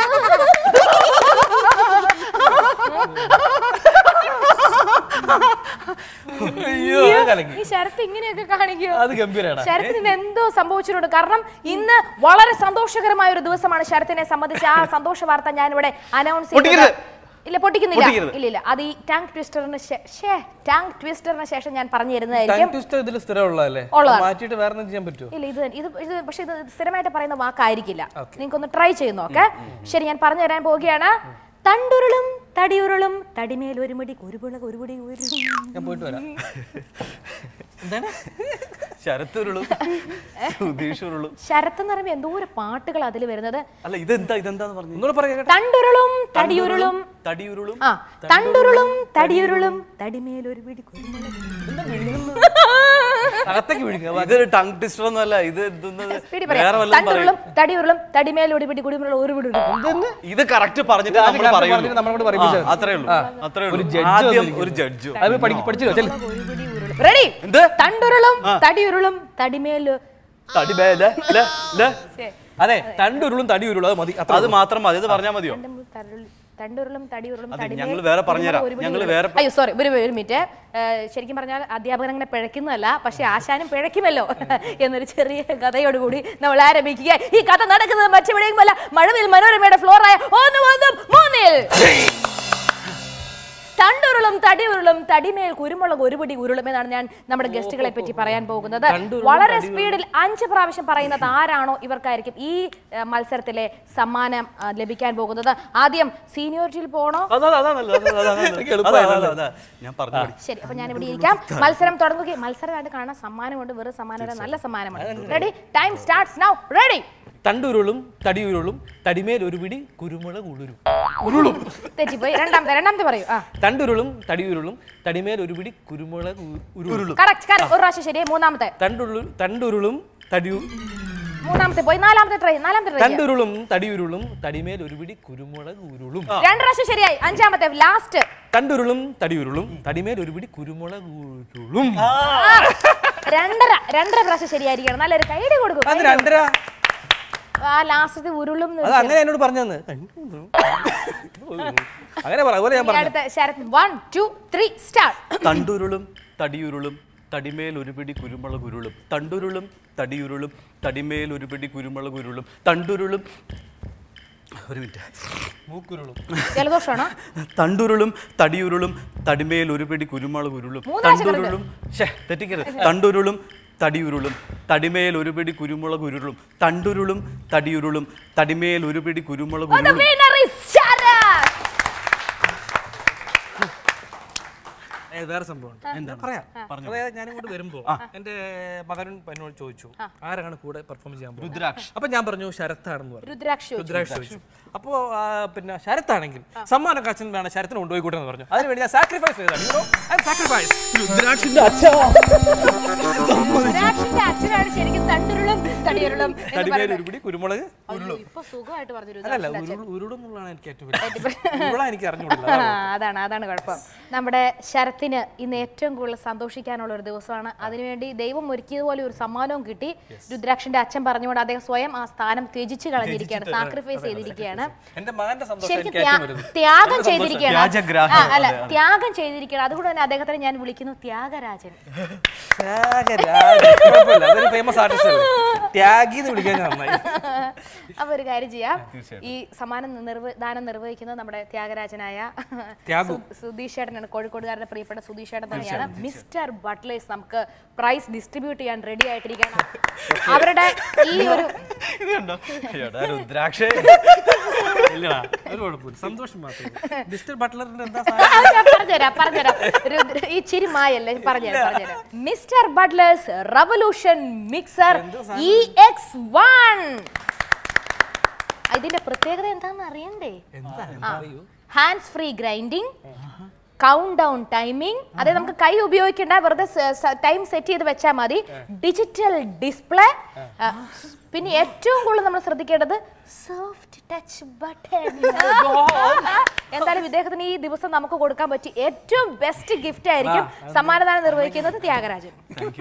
അയ്യോ കലക്കി ഈ ശരത്ത് ഇങ്ങനെയൊക്കെ കാണിക്കോ അത് ഗംഭീരാണ് ശരത്തിന് ഇന്ന് എന്തോ സംഭവിച്ചിട്ടുണ്ട് കാരണം ഇന്ന് വളരെ സന്തോഷകരമായ ഒരു ദിവസമാണ് ശരത്തിനെ സംബന്ധിച്ച് ആ സന്തോഷ വാർത്ത ഞാൻ ഇവിടെ അനൗൺസ് പൊട്ടിക്കരുത്. ഇല്ല പൊട്ടിക്കുന്നില്ല പൊട്ടിക്കരുത്. ഇല്ല ഇല്ല അത് ഈ ടാങ്ക് ട്വിസ്റ്ററിന് ശേ ടാങ്ക് ട്വിസ്റ്ററിന് ശേഷം ഞാൻ പറഞ്ഞു ടങ് തരുന്നതായിരിക്കും ട്വിസ്റ്റർ ഇതിൽ സ്ഥിരമുള്ളതല്ലേ ഉള്ളതാണ്. മാറ്റിയിട്ട് വേറെ എന്തെങ്കിലും ചെയ്യാൻ പറ്റുമോ ഇല്ല ഇത് ഇത് ഇത് പക്ഷെ ഇത് സ്ഥിരമായിട്ട് പറയുന്ന വാക്കായിരിക്കില്ല നിങ്ങൾക്കൊന്ന് ട്രൈ ചെയ്ത് നോക്കെ ശരി ഞാൻ പറഞ്ഞു തരാൻ പോവുകയാണ് തണ്ടുരുളും തടിയുരുളും തടിമേൽ ഒരു മുടി ഒരു പിള ഒരു മുടി ഒരു ഞാൻ പോയിട്ട് വരാം എന്താണ് ശരത്തുരുളും സുധീഷുരുളും ശരത്ത് എന്ന് പറയുമ്പോൾ എന്തോരം പാട്ടുകൾ അതിൽ വരുന്നത് അല്ല ഇതെന്താ ഇതെന്താന്ന് പറഞ്ഞു ഒന്നുകൂടെ പറയാം കേട്ടോ തണ്ടുരുളും തടിയുരുളും തടിയുരുളും ആ തണ്ടുരുളും തടിയുരുളും തടിമേൽ ഒരു പിടി കുരുമുളക്. അകത്തേക്ക് വിളിക്കുക ഇതൊരു ടങ് ട്വിസ്റ്റർ ഒന്നുമല്ല ഇത് ഇതൊന്ന് പിടി വേറെ പറയാം വല്ലതും തണ്ടുരുളും പറയും തടിയുരുളും തടിമേൽ ഒരു പിടി കുടിമുള്ള ഒരു പിടി ഉരുളും. ഇത് കറക്റ്റ് പറഞ്ഞിട്ട് ഇത് നമ്മൾ correct പറയുള്ളൂ പറഞ്ഞിട്ട് നമ്മളോട് പറയിപ്പിച്ചത്. ആ, അത്രേ ഉള്ളൂ ആ. അത്രേ ഒരു ഉള്ളൂ judge ആദ്യം വന്നിരിക്കുന്നു. ഒരു ജഡ്ജു അത് പഠിക്ക് പഠിച്ചല്ലോ ചെല്ലു ഒരു പിടി ഉരുളും. റെഡി എന്ത്? തണ്ടുരുളും തടിയുരുളും തടിമേൽ തടി ബേ, ലെ, ലെ, ലെ. അതെ തണ്ടുരുളും തടി ഉരുളും അത് മതി അത്ര അത് മാത്രം മതി ഇത് പറഞ്ഞാൽ മതിയോ തണ്ടുരുളും തടിയുരുളും അതെ, തടിമേൽ ഞങ്ങള് വേറെ പറഞ്ഞുതരാം. ഒരു പിടി ഞങ്ങള് ഉരുളും. വേറെ അയ്യോ സോറി ഒരു ഒരു മിനിറ്റ് ശരിക്കും പറഞ്ഞാൽ അധ്യാപകൻ അങ്ങനെ പിഴയ്ക്കുന്നതല്ല പക്ഷെ ആശാനും പിഴയ്ക്കുമല്ലോ എന്നൊരു ചെറിയ കഥയോടുകൂടി നമ്മൾ ആരംഭിക്കുക ഈ കഥ നടക്കുന്നത് മറ്റെവിടെയുമല്ല മഴവിൽ മനോരമയുടെ ഫ്ലോറായ ഒന്ന് ഒന്നും മൂന്നിൽ തണ്ടുരുളും തടിയുരുളും തടിമേൽ കുരുമുളക് ഒരുപിടി ഉരുളും എന്നാണ് ഞാൻ നമ്മുടെ ഗസ്റ്റുകളെ പറ്റി പറയാൻ പോകുന്നത് വളരെ സ്പീഡിൽ അഞ്ച് പ്രാവശ്യം പറയുന്നത് ആരാണോ ഇവർക്കായിരിക്കും ഈ ഏഹ്, മത്സരത്തിലെ സമ്മാനം ആ, ലഭിക്കാൻ പോകുന്നത് ആദ്യം സീനിയോറിറ്റിയിൽ പോകണോ അതാ അതാ നല്ലത്, അതാ, അതാ നല്ലത്. അതാ, അതാ, അതാ. ഞാൻ പറഞ്ഞു പഠി. ശരി അപ്പൊ ഞാൻ ഇവിടെ ഇരിക്കാം മത്സരം തുടങ്ങുകയും മത്സരമായിട്ട് കാണാൻ സമ്മാനമുണ്ട് വെറും സമ്മാനം നല്ല സമ്മാനമാണ് ready time starts now ready തണ്ടുരുളും തടിയുരുളും തടിമേൽ ഒരു പിടി കുരുമുളക് ഉളുരും ഉരുളും തെറ്റിപ്പോയി രണ്ടാമത്തെ രണ്ടാമത്തെ പറയൂ ആ തണ്ടുരുളും തടിയുരുളും തടിമേൽ ഒരു പിടി കുരുമുളക് ഉ- ഉരുളും കറക്റ്റ് കറക്റ്റ് ഒരു പ്രാവശ്യം ശരി മൂന്നാമത്തെ തണ്ടുള്ളു തണ്ടുരുളും തടിയു മൂന്നാമത്തെ പോയി നാലാമത്തെ ട്രൈ നാലാമത്തെ ട്രൈ തണ്ടുരുളും തടിയുരുളും തടിമേൽ ഒരു പിടി കുരുമുളക് ഉരുളും രണ്ട് പ്രാവശ്യം ശരിയായി അഞ്ചാമത്തെ ലാസ്റ്റ് തണ്ടുരുളും തടിയുരുളും തടിമേൽ ഒരു പിടി കുരുമുളക് ഉരുളും രണ്ടര രണ്ടര പ്രാവശ്യം ശരിയായിരിക്കണം നല്ലൊരു കൈഡി കൊടുക്കും അത് രണ്ടര ആ ലാസ്റ്റത്തെ ഉരുളും എന്ന് അത് അങ്ങനെ എന്നോട് പറഞ്ഞു തന്നെ അങ്ങനെ പറ അതുപോലെ ഞാൻ ഇനി പറഞ്ഞു അടുത്ത Sarath one two three start തണ്ടുരുളും തടിയുരുളും തടിമേൽ ഒരു പിടി കുരുമുളക് ഉരുളും തണ്ടുരുളും തടിയുരുളും തടിമേൽ ഒരു പിടി കുരുമുളക് ഉരുളും തണ്ടുരുളും ഒരു മിനിറ്റ് മൂക്കുരുളും ജലദോഷമാണോ തണ്ടുരുളും തടിയുരുളും തടിമേൽ ഒരു പിടി കുരുമുളക് ഉരുളും മൂന്നാഴ്ച തണ്ടുരുളും ഷേ തെറ്റിക്കരുത് തണ്ടുരുളും തടിയുരുളും തടിമേൽ ഒരു പിടി കുരുമുളക് ഉരുളും തണ്ടുരുളും തടിയുരുളും തടിമേൽ ഒരു പിടി കുരുമുളക് The ഉരുളും winner is ശരത് ഏ, വേറെ സംഭവം എന്താ പറയാം അതായത് ഞാൻ ഇങ്ങോട്ട് വരുമ്പോ എന്റെ മകനും എന്നോട് ചോദിച്ചു ആരാണ് കൂടെ പെർഫോം ചെയ്യാൻ പോകുന്നത് രുദ്രാക്ഷ് അപ്പൊ ഞാൻ പറഞ്ഞു ശരത്താണെന്ന് പറഞ്ഞു രുദ്രാക്ഷ രുദ്രാക്ഷ് ചോദിച്ചു അപ്പോ ആ, പിന്നെ ശരത്താണെങ്കിൽ സമ്മാനം കാച്ചൻ വേണം ശരത്തിന് കൊണ്ടുപോയി കൂട്ടെന്ന് പറഞ്ഞു അതിനുവേണ്ടി ഞാൻ സാക്രിഫൈസ് ചെയ്താണ് സാക്രിഫൈസ് രുദ്രാക്ഷിന്റെ അച്ഛ രുദ്രാക്ഷിന്റെ അച്ഛനാണ് ശരിക്കും തണ്ടുരുളും തടിയുരുളും എന്ന് തടിമേൽ പറയുന്നത്. ഒരു പിടി കുരുമുളക് അയ്യോ, ഇപ്പൊ സുഖമായിട്ട് പറഞ്ഞു അല്ലല്ല രുദ്രാക്ഷിന്റെ അച്ഛൻ. ഉരുൾ ഉരുളെന്നുള്ളതാണ് എനിക്ക് ഏറ്റവും വലിയ ഉരുള എനിക്ക് അറിഞ്ഞുകൂടില്ല ആ, അതാണ് അതാണ് കുഴപ്പം നമ്മുടെ ശരത്തിന് ഇന്ന് ഏറ്റവും കൂടുതൽ സന്തോഷിക്കാനുള്ള ഒരു ദിവസമാണ് അതിനുവേണ്ടി ദൈവം ഒരുക്കിയതുപോലെ ഒരു സമ്മാനവും കിട്ടി രുദ്രാക്ഷന്റെ അച്ഛൻ പറഞ്ഞുകൊണ്ട് അദ്ദേഹം സ്വയം ആ സ്ഥാനം ത്യജിച്ച് കളഞ്ഞിരിക്കുകയാണ് സാക്രിഫൈസ് ചെയ്തിരിക്കുകയാണ് എന്റെ മകന്റെ സന്തോഷം ശരിക്കും എനിക്ക് ഏറ്റവും ത്യാ- വലുത് ത്യാഗം ചെയ്തിരിക്കുകയാണ് ത്യാഗഗ്രാഹി. ആ, അല്ല ത്യാഗം ചെയ്തിരിക്കുകയാണ് അതുകൊണ്ട് തന്നെ അദ്ദേഹത്തിനെ ഞാൻ വിളിക്കുന്നു ത്യാഗരാജൻ ത്യാഗരാജൻ. കുഴപ്പമില്ല, അതൊരു ഫേമസ് ആർട്ടിസ്റ്റ് അല്ലേ ത്യാഗി എന്ന് വിളിക്കാൻ ഞാൻ നന്നായി അപ്പൊ ഒരു കാര്യം ചെയ്യാം ഈ സമ്മാനം നിർവ- ദാനം നിർവഹിക്കുന്നത് നമ്മുടെ ത്യാഗരാജനായ ത്യാഗു. സു- സുധീഷ് ചേട്ടനാണ് കോഴിക്കോടുകാരുടെ പ്രിയപ്പെട്ട സുധീഷ് ചേട്ടൻ തന്നെയാണ് മിസ്റ്റർ ബട്ട്ലേഴ്സ് നമുക്ക് പ്രൈസ് ഡിസ്ട്രിബ്യൂട്ട് ചെയ്യാൻ റെഡി ആയിട്ടിരിക്കുകയാണ് അവരുടെ ഈ ഒരു ഇത് കണ്ടോ എടാ രുദ്രാക്ഷേ ഇല്ലടാ, ഒരു കുഴപ്പമില്ല സന്തോഷം മാത്രമേ മിസ്റ്റർ ബട്ട്ലറിന്റെ എന്താ അത് ഞാൻ പറഞ്ഞുതരാം പറഞ്ഞുതരാം രുദ്ര- ഈ ചിരി മായല്ലേ പറഞ്ഞുതരാം പറഞ്ഞുതരാം mister Butler's revolution mixer E X one ഇതിന്റെ പ്രത്യേകത എന്താണെന്ന് അറിയണ്ടേ hands free grinding countdown timing അതായത് നമുക്ക് കൈ ഉപയോഗിക്കേണ്ട വെറുതെ ടൈം സെറ്റ് ചെയ്ത് വെച്ചാൽ മതി ഡിജിറ്റൽ ഡിസ്പ്ലേ പിന്നെ ഏറ്റവും കൂടുതൽ നമ്മൾ ശ്രദ്ധിക്കേണ്ടത് സോഫ്റ്റ് ടച്ച് ബട്ടൺ എന്തായാലും ഇദ്ദേഹത്തിന് ഈ ദിവസം നമുക്ക് കൊടുക്കാൻ പറ്റിയ ഏറ്റവും ബെസ്റ്റ് ഗിഫ്റ്റ് ആയിരിക്കും സമ്മാനദാനം നിർവഹിക്കുന്നത് Thyagarajan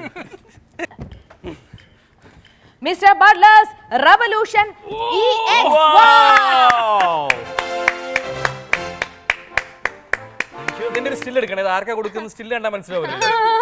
mister Butler's revolution E X ഇതിന്റെ ഒരു സ്റ്റിൽ എടുക്കണം ഇത് ആർക്കാ കൊടുക്കുന്ന സ്റ്റിൽ കണ്ടാ മനസ്സിലാവില്ല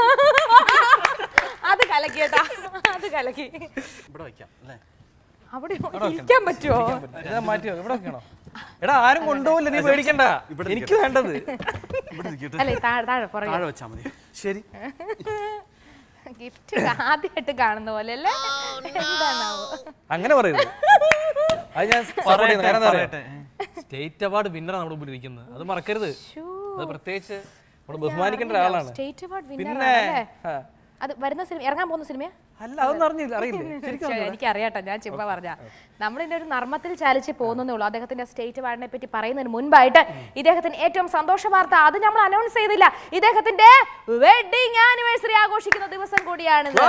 അത് കലക്കി കേട്ടാ അത് കലക്കി ഇവിടെ വയ്ക്കാം അല്ലേ അവിടെ ഇരിക്കാൻ പറ്റുമോ ഇതാ മാറ്റിയോ ഇവിടെ വെക്കണോ എടാ ആരും കൊണ്ടുപോകില്ല നീ പേടിക്കണ്ട എനിക്ക് വേണ്ടത് ഇവിടെ നിൽക്കട്ടെ അല്ലേ താഴെ താഴെ പുറകെ താഴെ വെച്ചാൽ മതി ശരി ഗിഫ്റ്റ് ആദ്യമായിട്ട് കാണുന്ന പോലെ അല്ലേ എന്താണാവോ അങ്ങനെ പറയരുത് അത് ഞാൻ support ചെയ്യുന്നു. കാരണം എന്താ പറയട്ടെ. അറിയോ? സ്റ്റേറ്റ് അവാർഡ് വിന്നർ നമ്മുടെ മുമ്പിൽ ഇരിക്കുന്നത് അത് മറക്കരുത് അത് പ്രത്യേകിച്ച് നമ്മൾ ബഹുമാനിക്കേണ്ട ഒരാളാണ് സ്റ്റേറ്റ് അവാർഡ് വിന്നർ പിന്നെ അല്ലേ ആ. അത് വരുന്ന സിനിമ ഇറങ്ങാൻ പോകുന്ന സിനിമയാ അല്ല അതൊന്നും അറിഞ്ഞില്ല അറിയില്ലേ ശരിക്കും എനിക്ക് അറിയാട്ടോ ഞാൻ ചുമ്മാ പറഞ്ഞ നമ്മളിന്റെ ഒരു നർമ്മത്തിൽ ചാലിച്ച് പോകുന്നേ ഉള്ളൂ അദ്ദേഹത്തിന്റെ സ്റ്റേറ്റ് അവാർഡിനെ പറ്റി പറയുന്നതിന് മുൻപായിട്ട് ഇദ്ദേഹത്തിന് ഏറ്റവും സന്തോഷ വാർത്ത അത് നമ്മൾ അനൗൺസ് ചെയ്തില്ല ഇദ്ദേഹത്തിന്റെ വെഡിങ് ആനിവേഴ്സറി ആഘോഷിക്കുന്ന ദിവസം കൂടിയാണിത്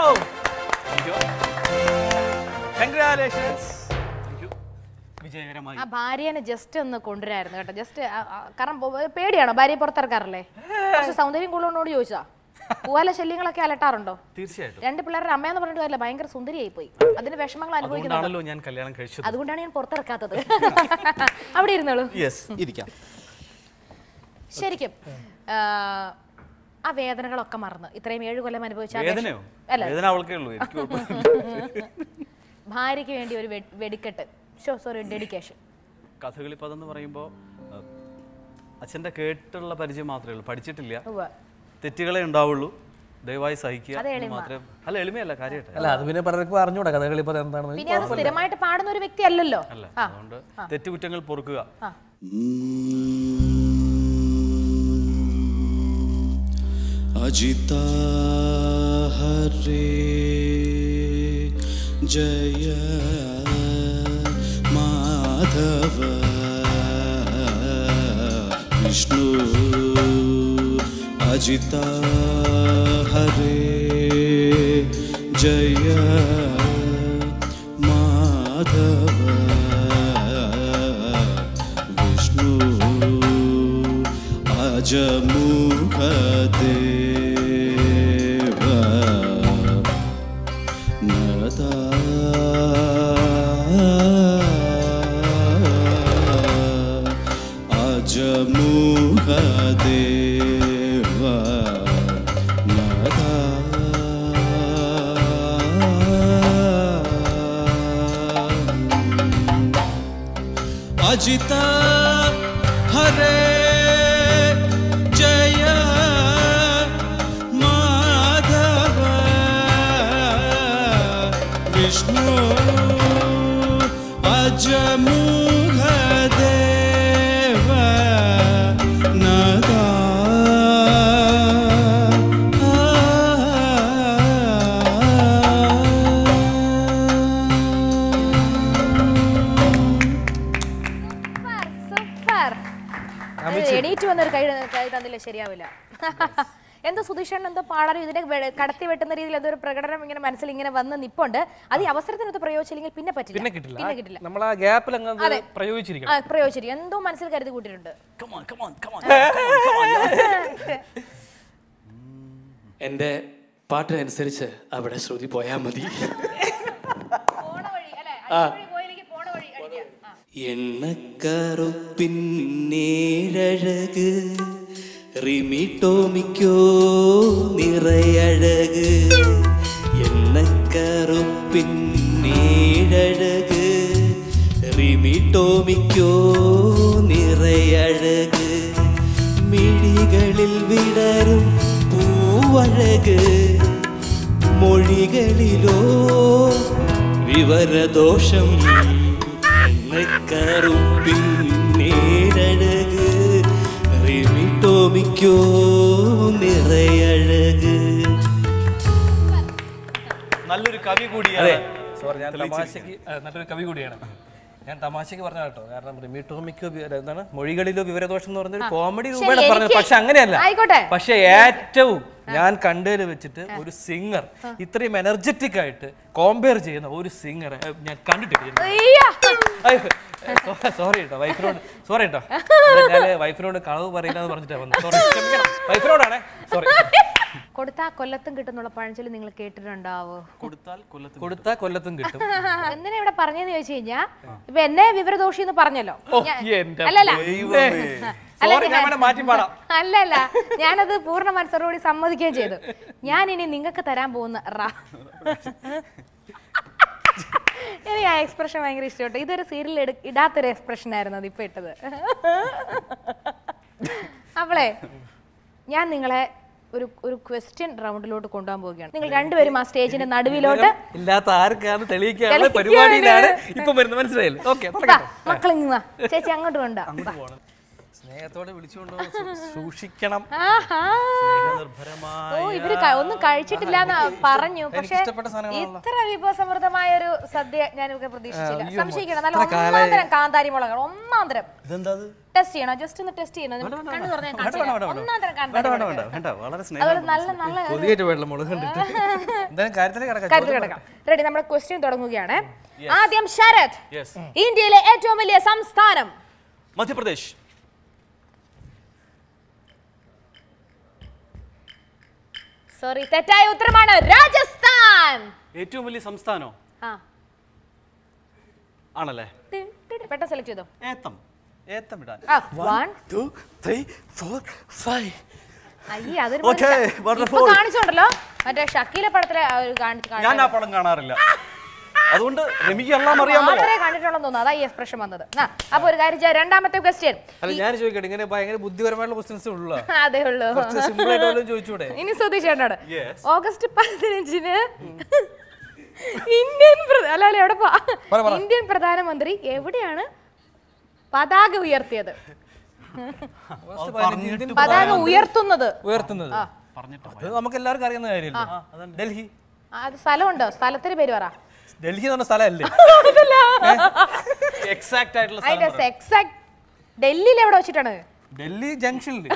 കൺഗ്രാലേഷൻസ് വിജയകരമായി ആ ഭാര്യനെ ജസ്റ്റ് ഒന്ന് കൊണ്ടുവരായിരുന്നു കേട്ടോ ജസ്റ്റ് കാരണം ബോ- പേടിയാണോ ഭാര്യയെ പുറത്തിറക്കാറില്ലേ കുറച്ച് സൗന്ദര്യം കൂടുതലോട് ചോദിച്ചാ പൂവാല ശല്യങ്ങളൊക്കെ അലട്ടാറുണ്ടോ തീർച്ചയായിട്ടും രണ്ട് പിള്ളേരുടെ അമ്മയെന്ന് പറഞ്ഞിട്ട് കാര്യമില്ല ഭയങ്കര സുന്ദരിയായി പോയി അതിന്റെ വിഷമങ്ങൾ അനുഭവിക്കുന്നുണ്ട് അതുകൊണ്ടാണല്ലോ ഞാൻ കല്യാണം കഴിച്ചത് അതുകൊണ്ടാണ് ഞാൻ പുറത്തിറക്കാത്തത് അവിടെ ഇരുന്നോളൂ യെസ് ഇരിക്കാം ശരിക്കും ആ, ആ വേദനകളൊക്കെ മറന്ന് ഇത്രയും ഏഴ് കൊല്ലം അനുഭവിച്ച ആ വിഷ- വേദനയോ അല്ല വേദന അവൾക്കേ ഉള്ളൂ എനിക്ക് കുഴപ്പമില്ല. ഭാര്യയ്ക്ക് വേണ്ടി ഒരു വെ- വെടിക്കെട്ട് ഷോ സോറി ഡെഡിക്കേഷൻ കഥകളി പദം എന്ന് പറയുമ്പോൾ അച്ഛൻ്റെ കേട്ടുള്ള പരിചയം മാത്രമേ ഉള്ളൂ പഠിച്ചിട്ടില്ല ഉവ്വ്. തെറ്റുകളെ ഉണ്ടാവുള്ളൂ ദയവായി സഹിക്കുക അത് എന്ന് എളിമ. മാത്രമേ അല്ല എളിമയല്ല കാര്യമായിട്ട് അല്ല അത് പിന്നെ പലർക്കും അറിഞ്ഞൂടാ കഥകളി ഇപ്പൊ എന്താണെന്ന് പിന്നെ അത് സ്ഥിരമായിട്ട് പാടുന്ന ഒരു വ്യക്തി അല്ലല്ലോ അല്ല അതുകൊണ്ട് തെറ്റുകുറ്റങ്ങൾ പൊറുക്കുക अजिता हरे जय माधव विष्णु अजिता हरे जय माधव विष्णु अजमुखदेव नता अजमुखदेव नता अजिता हरे जय माधव विष्णु अजमुख देव नदा സൂപ്പർ എണീറ്റ് വന്നൊരു കൈ കൈ തന്നില്ല ശരിയാവില്ല എന്തോ സുധീഷൻ എന്തോ പാടാനും ഇതിനെ വെ- കടത്തി വെട്ടുന്ന രീതിയിൽ എന്തോ ഒരു പ്രകടനം ഇങ്ങനെ മനസ്സിൽ ഇങ്ങനെ വന്ന് നിപ്പുണ്ട് അത് ഈ അവസരത്തിനൊത്ത് പ്രയോഗിച്ചില്ലെങ്കിൽ പിന്നെ പറ്റില്ല പിന്നെ കിട്ടില്ല പിന്നെ കിട്ടില്ല നമ്മൾ ആ ഗ്യാപ്പിൽ അങ്ങ് അതെ. പ്രയോഗിച്ചിരിക്കണം ആ പ്രയോഗിച്ചിരിക്കും എന്തോ മനസ്സിൽ കരുതി കൂട്ടിയിട്ടുണ്ട് Come on, come on, come on, come on, come on. എൻ്റെ പാട്ടിനനുസരിച്ച് അവിടെ ശ്രുതി പോയാൽ മതി എണ്ണക്കറുപ്പിന്നേഴഴക് റിമിട്ടോമിക്കോ നിറയഴക് എണ്ണക്കറുപ്പിന്നേഴഴക് റിമിട്ടോമിക്കോ നിറയഴക് മിഴികളിൽ വിടരും പൂവഴക് മൊഴികളിലോ വിവരദോഷം കറുപ്പിന്നേഴഴക് റിമിട്ടോമിക്കോ നിറയഴക് നല്ലൊരു കവി അതെ കൂടിയാണ് സോറി ഞാൻ തമാശക്ക് ആ, നല്ലൊരു കവി കൂടിയാണ് ഞാൻ തമാശക്ക് പറഞ്ഞ കേട്ടോ കാരണം റിമിട്ടോമിക്കോ വി- എന്താണ് മൊഴികളിലോ വിവരദോഷം എന്ന് പറഞ്ഞൊരു കോമഡി ശരി, രൂപയാണ് പറഞ്ഞത് എനിക്ക് പക്ഷെ അങ്ങനെയല്ല ആയിക്കോട്ടെ. പക്ഷെ ഏറ്റവും ഞാൻ കണ്ടതിൽ വെച്ചിട്ട് ഒരു സിംഗർ ഇത്രയും എനർജറ്റിക് ആയിട്ട് കോമ്പയർ ചെയ്യുന്ന ഒരു സിംഗർ ഞാൻ കണ്ടിട്ടില്ല സോറി കേട്ടോ വൈഫിനോട് സോറി കേട്ടോ ഞാൻ വൈഫിനോട് കളവ് പറയില്ലെന്ന് പറഞ്ഞിട്ടാ വന്നത് സോറി വൈഫിനോടാണേ സോറി കൊടുത്താ കൊല്ലത്തും കിട്ടുന്നുള്ള പഴഞ്ചൊല്ലി നിങ്ങൾ കേട്ടിട്ടുണ്ടാവോ കൊടുത്താൽ കൊല്ലത്ത് കൊടുത്താ കൊല്ലത്തും കിട്ടും എന്തിനാ ഇവിടെ പറഞ്ഞെന്ന് ചോദിച്ചു കഴിഞ്ഞാ ഇപ്പൊ എന്നെ വിവരദോഷി എന്ന് പറഞ്ഞല്ലോ ഞാൻ- എന്റെ അല്ലല്ല അല്ല, സോറി ഞാൻ വേണേ മാറ്റി പാടാം അല്ലല്ല ഞാനത് പൂർണ്ണ മനസ്സോടുകൂടി സമ്മതിക്കുകയും ചെയ്തു ഞാൻ ഇനി നിങ്ങൾക്ക് തരാൻ പോകുന്ന റാ എനിക്ക് ആ എക്സ്പ്രഷൻ ഭയങ്കര ഇഷ്ടപ്പെട്ടു ഇതൊരു സീരിയൽ ഇടാത്തൊരു എക്സ്പ്രഷൻ ആയിരുന്നു അത് ഇപ്പൊ ഇട്ടത് അവളെ ഞാൻ നിങ്ങളെ ഒരു ഒരു ക്വസ്റ്റ്യൻ റൗണ്ടിലോട്ട് കൊണ്ടുപോകാൻ പോവുകയാണ് നിങ്ങൾ രണ്ടുപേരും ആ സ്റ്റേജിന്റെ നടുവിലോട്ട് ഇല്ലാത്ത ആർക്കാന്ന് തെളിയിക്കാനുള്ള തെളിയിക്കാൻ പരിപാടിയിലാണ് വേണ്ടിയാണ്. ഇപ്പൊ വരുന്നത് മനസ്സിലായില്ലേ ഓക്കെ മക്കളെ ഇങ്ങ് ചേച്ചി അങ്ങോട്ട് കൊണ്ടാ സ്നേഹത്തോടെ വിളിച്ചുകൊണ്ടോ സൂക്ഷിക്കണം ആഹാ. നിർഭരമായ ഓ ഇവര് ക- ഒന്നും കഴിച്ചിട്ടില്ല എന്ന് പറഞ്ഞു പക്ഷെ ഇഷ്ടപ്പെട്ട സാധനങ്ങളാണല്ലോ. ഇത്ര വിഭവസമൃദ്ധമായ ഒരു സദ്യ ഞാൻ ഇവിടെ പ്രതീക്ഷിച്ചില്ല അയ്യോ, സംശയിക്കണം നല്ല ഇത്ര കാലായി. ഒന്നാം തരം കാന്താരി മുളകൾ ഒന്നാം തരം ഇതെന്താ ടെസ്റ്റ് ചെയ്യണോ ജസ്റ്റ് ഒന്ന് ടെസ്റ്റ് ചെയ്യണോ നിങ്ങൾ കണ്ണു തുറന്ന് ഞാൻ കാണിച്ചു തരാം. ഒന്നാം തരം കാന്താരി വേണ്ട മുളക്. വേണ്ട വേണ്ട വളരെ അതുപോലെ സ്നേഹം നല്ല നല്ല കൊതിയായിട്ട് വെള്ളം മുളക് കണ്ടിട്ട് എന്തായാലും കാര്യത്തിലേക്ക് കിടക്കാം കാര്യത്തിൽ കിടക്കാം റെഡി നമ്മുടെ ക്വസ്റ്റ്യൻ തുടങ്ങുകയാണ് ആദ്യം ശരത് Yes. ഇന്ത്യയിലെ ഏറ്റവും വലിയ സംസ്ഥാനം മധ്യപ്രദേശ് സോറി തെറ്റായ ഉത്തരമാണ് രാജസ്ഥാൻ ഏറ്റവും വലിയ സംസ്ഥാനോ ആ ആണല്ലേ ടി, ടി, ടി. പെട്ടെന്ന് സെലക്ട് ചെയ്തോ ഏത്തം ഏത്തം ഇടാൻ ആ one two three four five അയ്യേ അതൊരു Okay, മോശം. wonderful. ഇപ്പൊ കാണിച്ചോണ്ടല്ലോ മറ്റേ ഷക്കീല പടത്തിലെ ആ ഒരു കാണിച്ച് ഞാൻ കാണിച്ചു ആ പടം കാണാറില്ല അതുകൊണ്ട് രമിക്ക് എല്ലാം അറിയാമോ മാത്രമേ കണ്ടിട്ടുള്ളൂ തോന്നുന്നു അതാ ഈ എക്സ്പ്രഷൻ വന്നത് ആ അപ്പൊ ഒരു കാര്യം ചെയ്യാം രണ്ടാമത്തെ ക്വസ്റ്റ്യൻ അല്ല ഞാൻ ചോദിക്കട്ടെ ഇങ്ങനെ ഭയങ്കര ബുദ്ധിപരമായിട്ടുള്ള ക്വസ്റ്റ്യൻസ് ഉള്ള അതേ ഉള്ളൂ കുറച്ച് സിമ്പിൾ ആയിട്ട് വല്ലതും ചോദിച്ചൂടെ ഇനി ശ്രദ്ധിച്ചേട്ടോട് Yes. ഓഗസ്റ്റ് പതിനഞ്ചിന് ഇന്ത്യൻ പ്ര- അല്ല അല്ല എവിടെ പോ പറ, പറ. ഇന്ത്യൻ പ്രധാനമന്ത്രി എവിടെയാണ് പതാക ഉയർത്തിയത് ഓഗസ്റ്റ് പതിനഞ്ച് ഇന്ത്യൻ പതാക ഉയർത്തുന്നത് ഉയർത്തുന്നത് അത് നമുക്ക് എല്ലാവർക്കും അറിയുന്ന കാര്യമല്ലേ ഡൽഹി ആ, അത് സ്ഥലമുണ്ടോ സ്ഥലത്തിന് പേര് പറ ഡൽഹി എന്ന് പറഞ്ഞ സ്ഥലമല്ലേ എക്സാക്ട് ആയിട്ടുള്ള സ്ഥലം അതിന്റെ എക്സാക്ട് ഡൽഹിയിൽ എവിടെ വെച്ചിട്ടാണ് ഡൽഹി ജംഗ്ഷനിൽ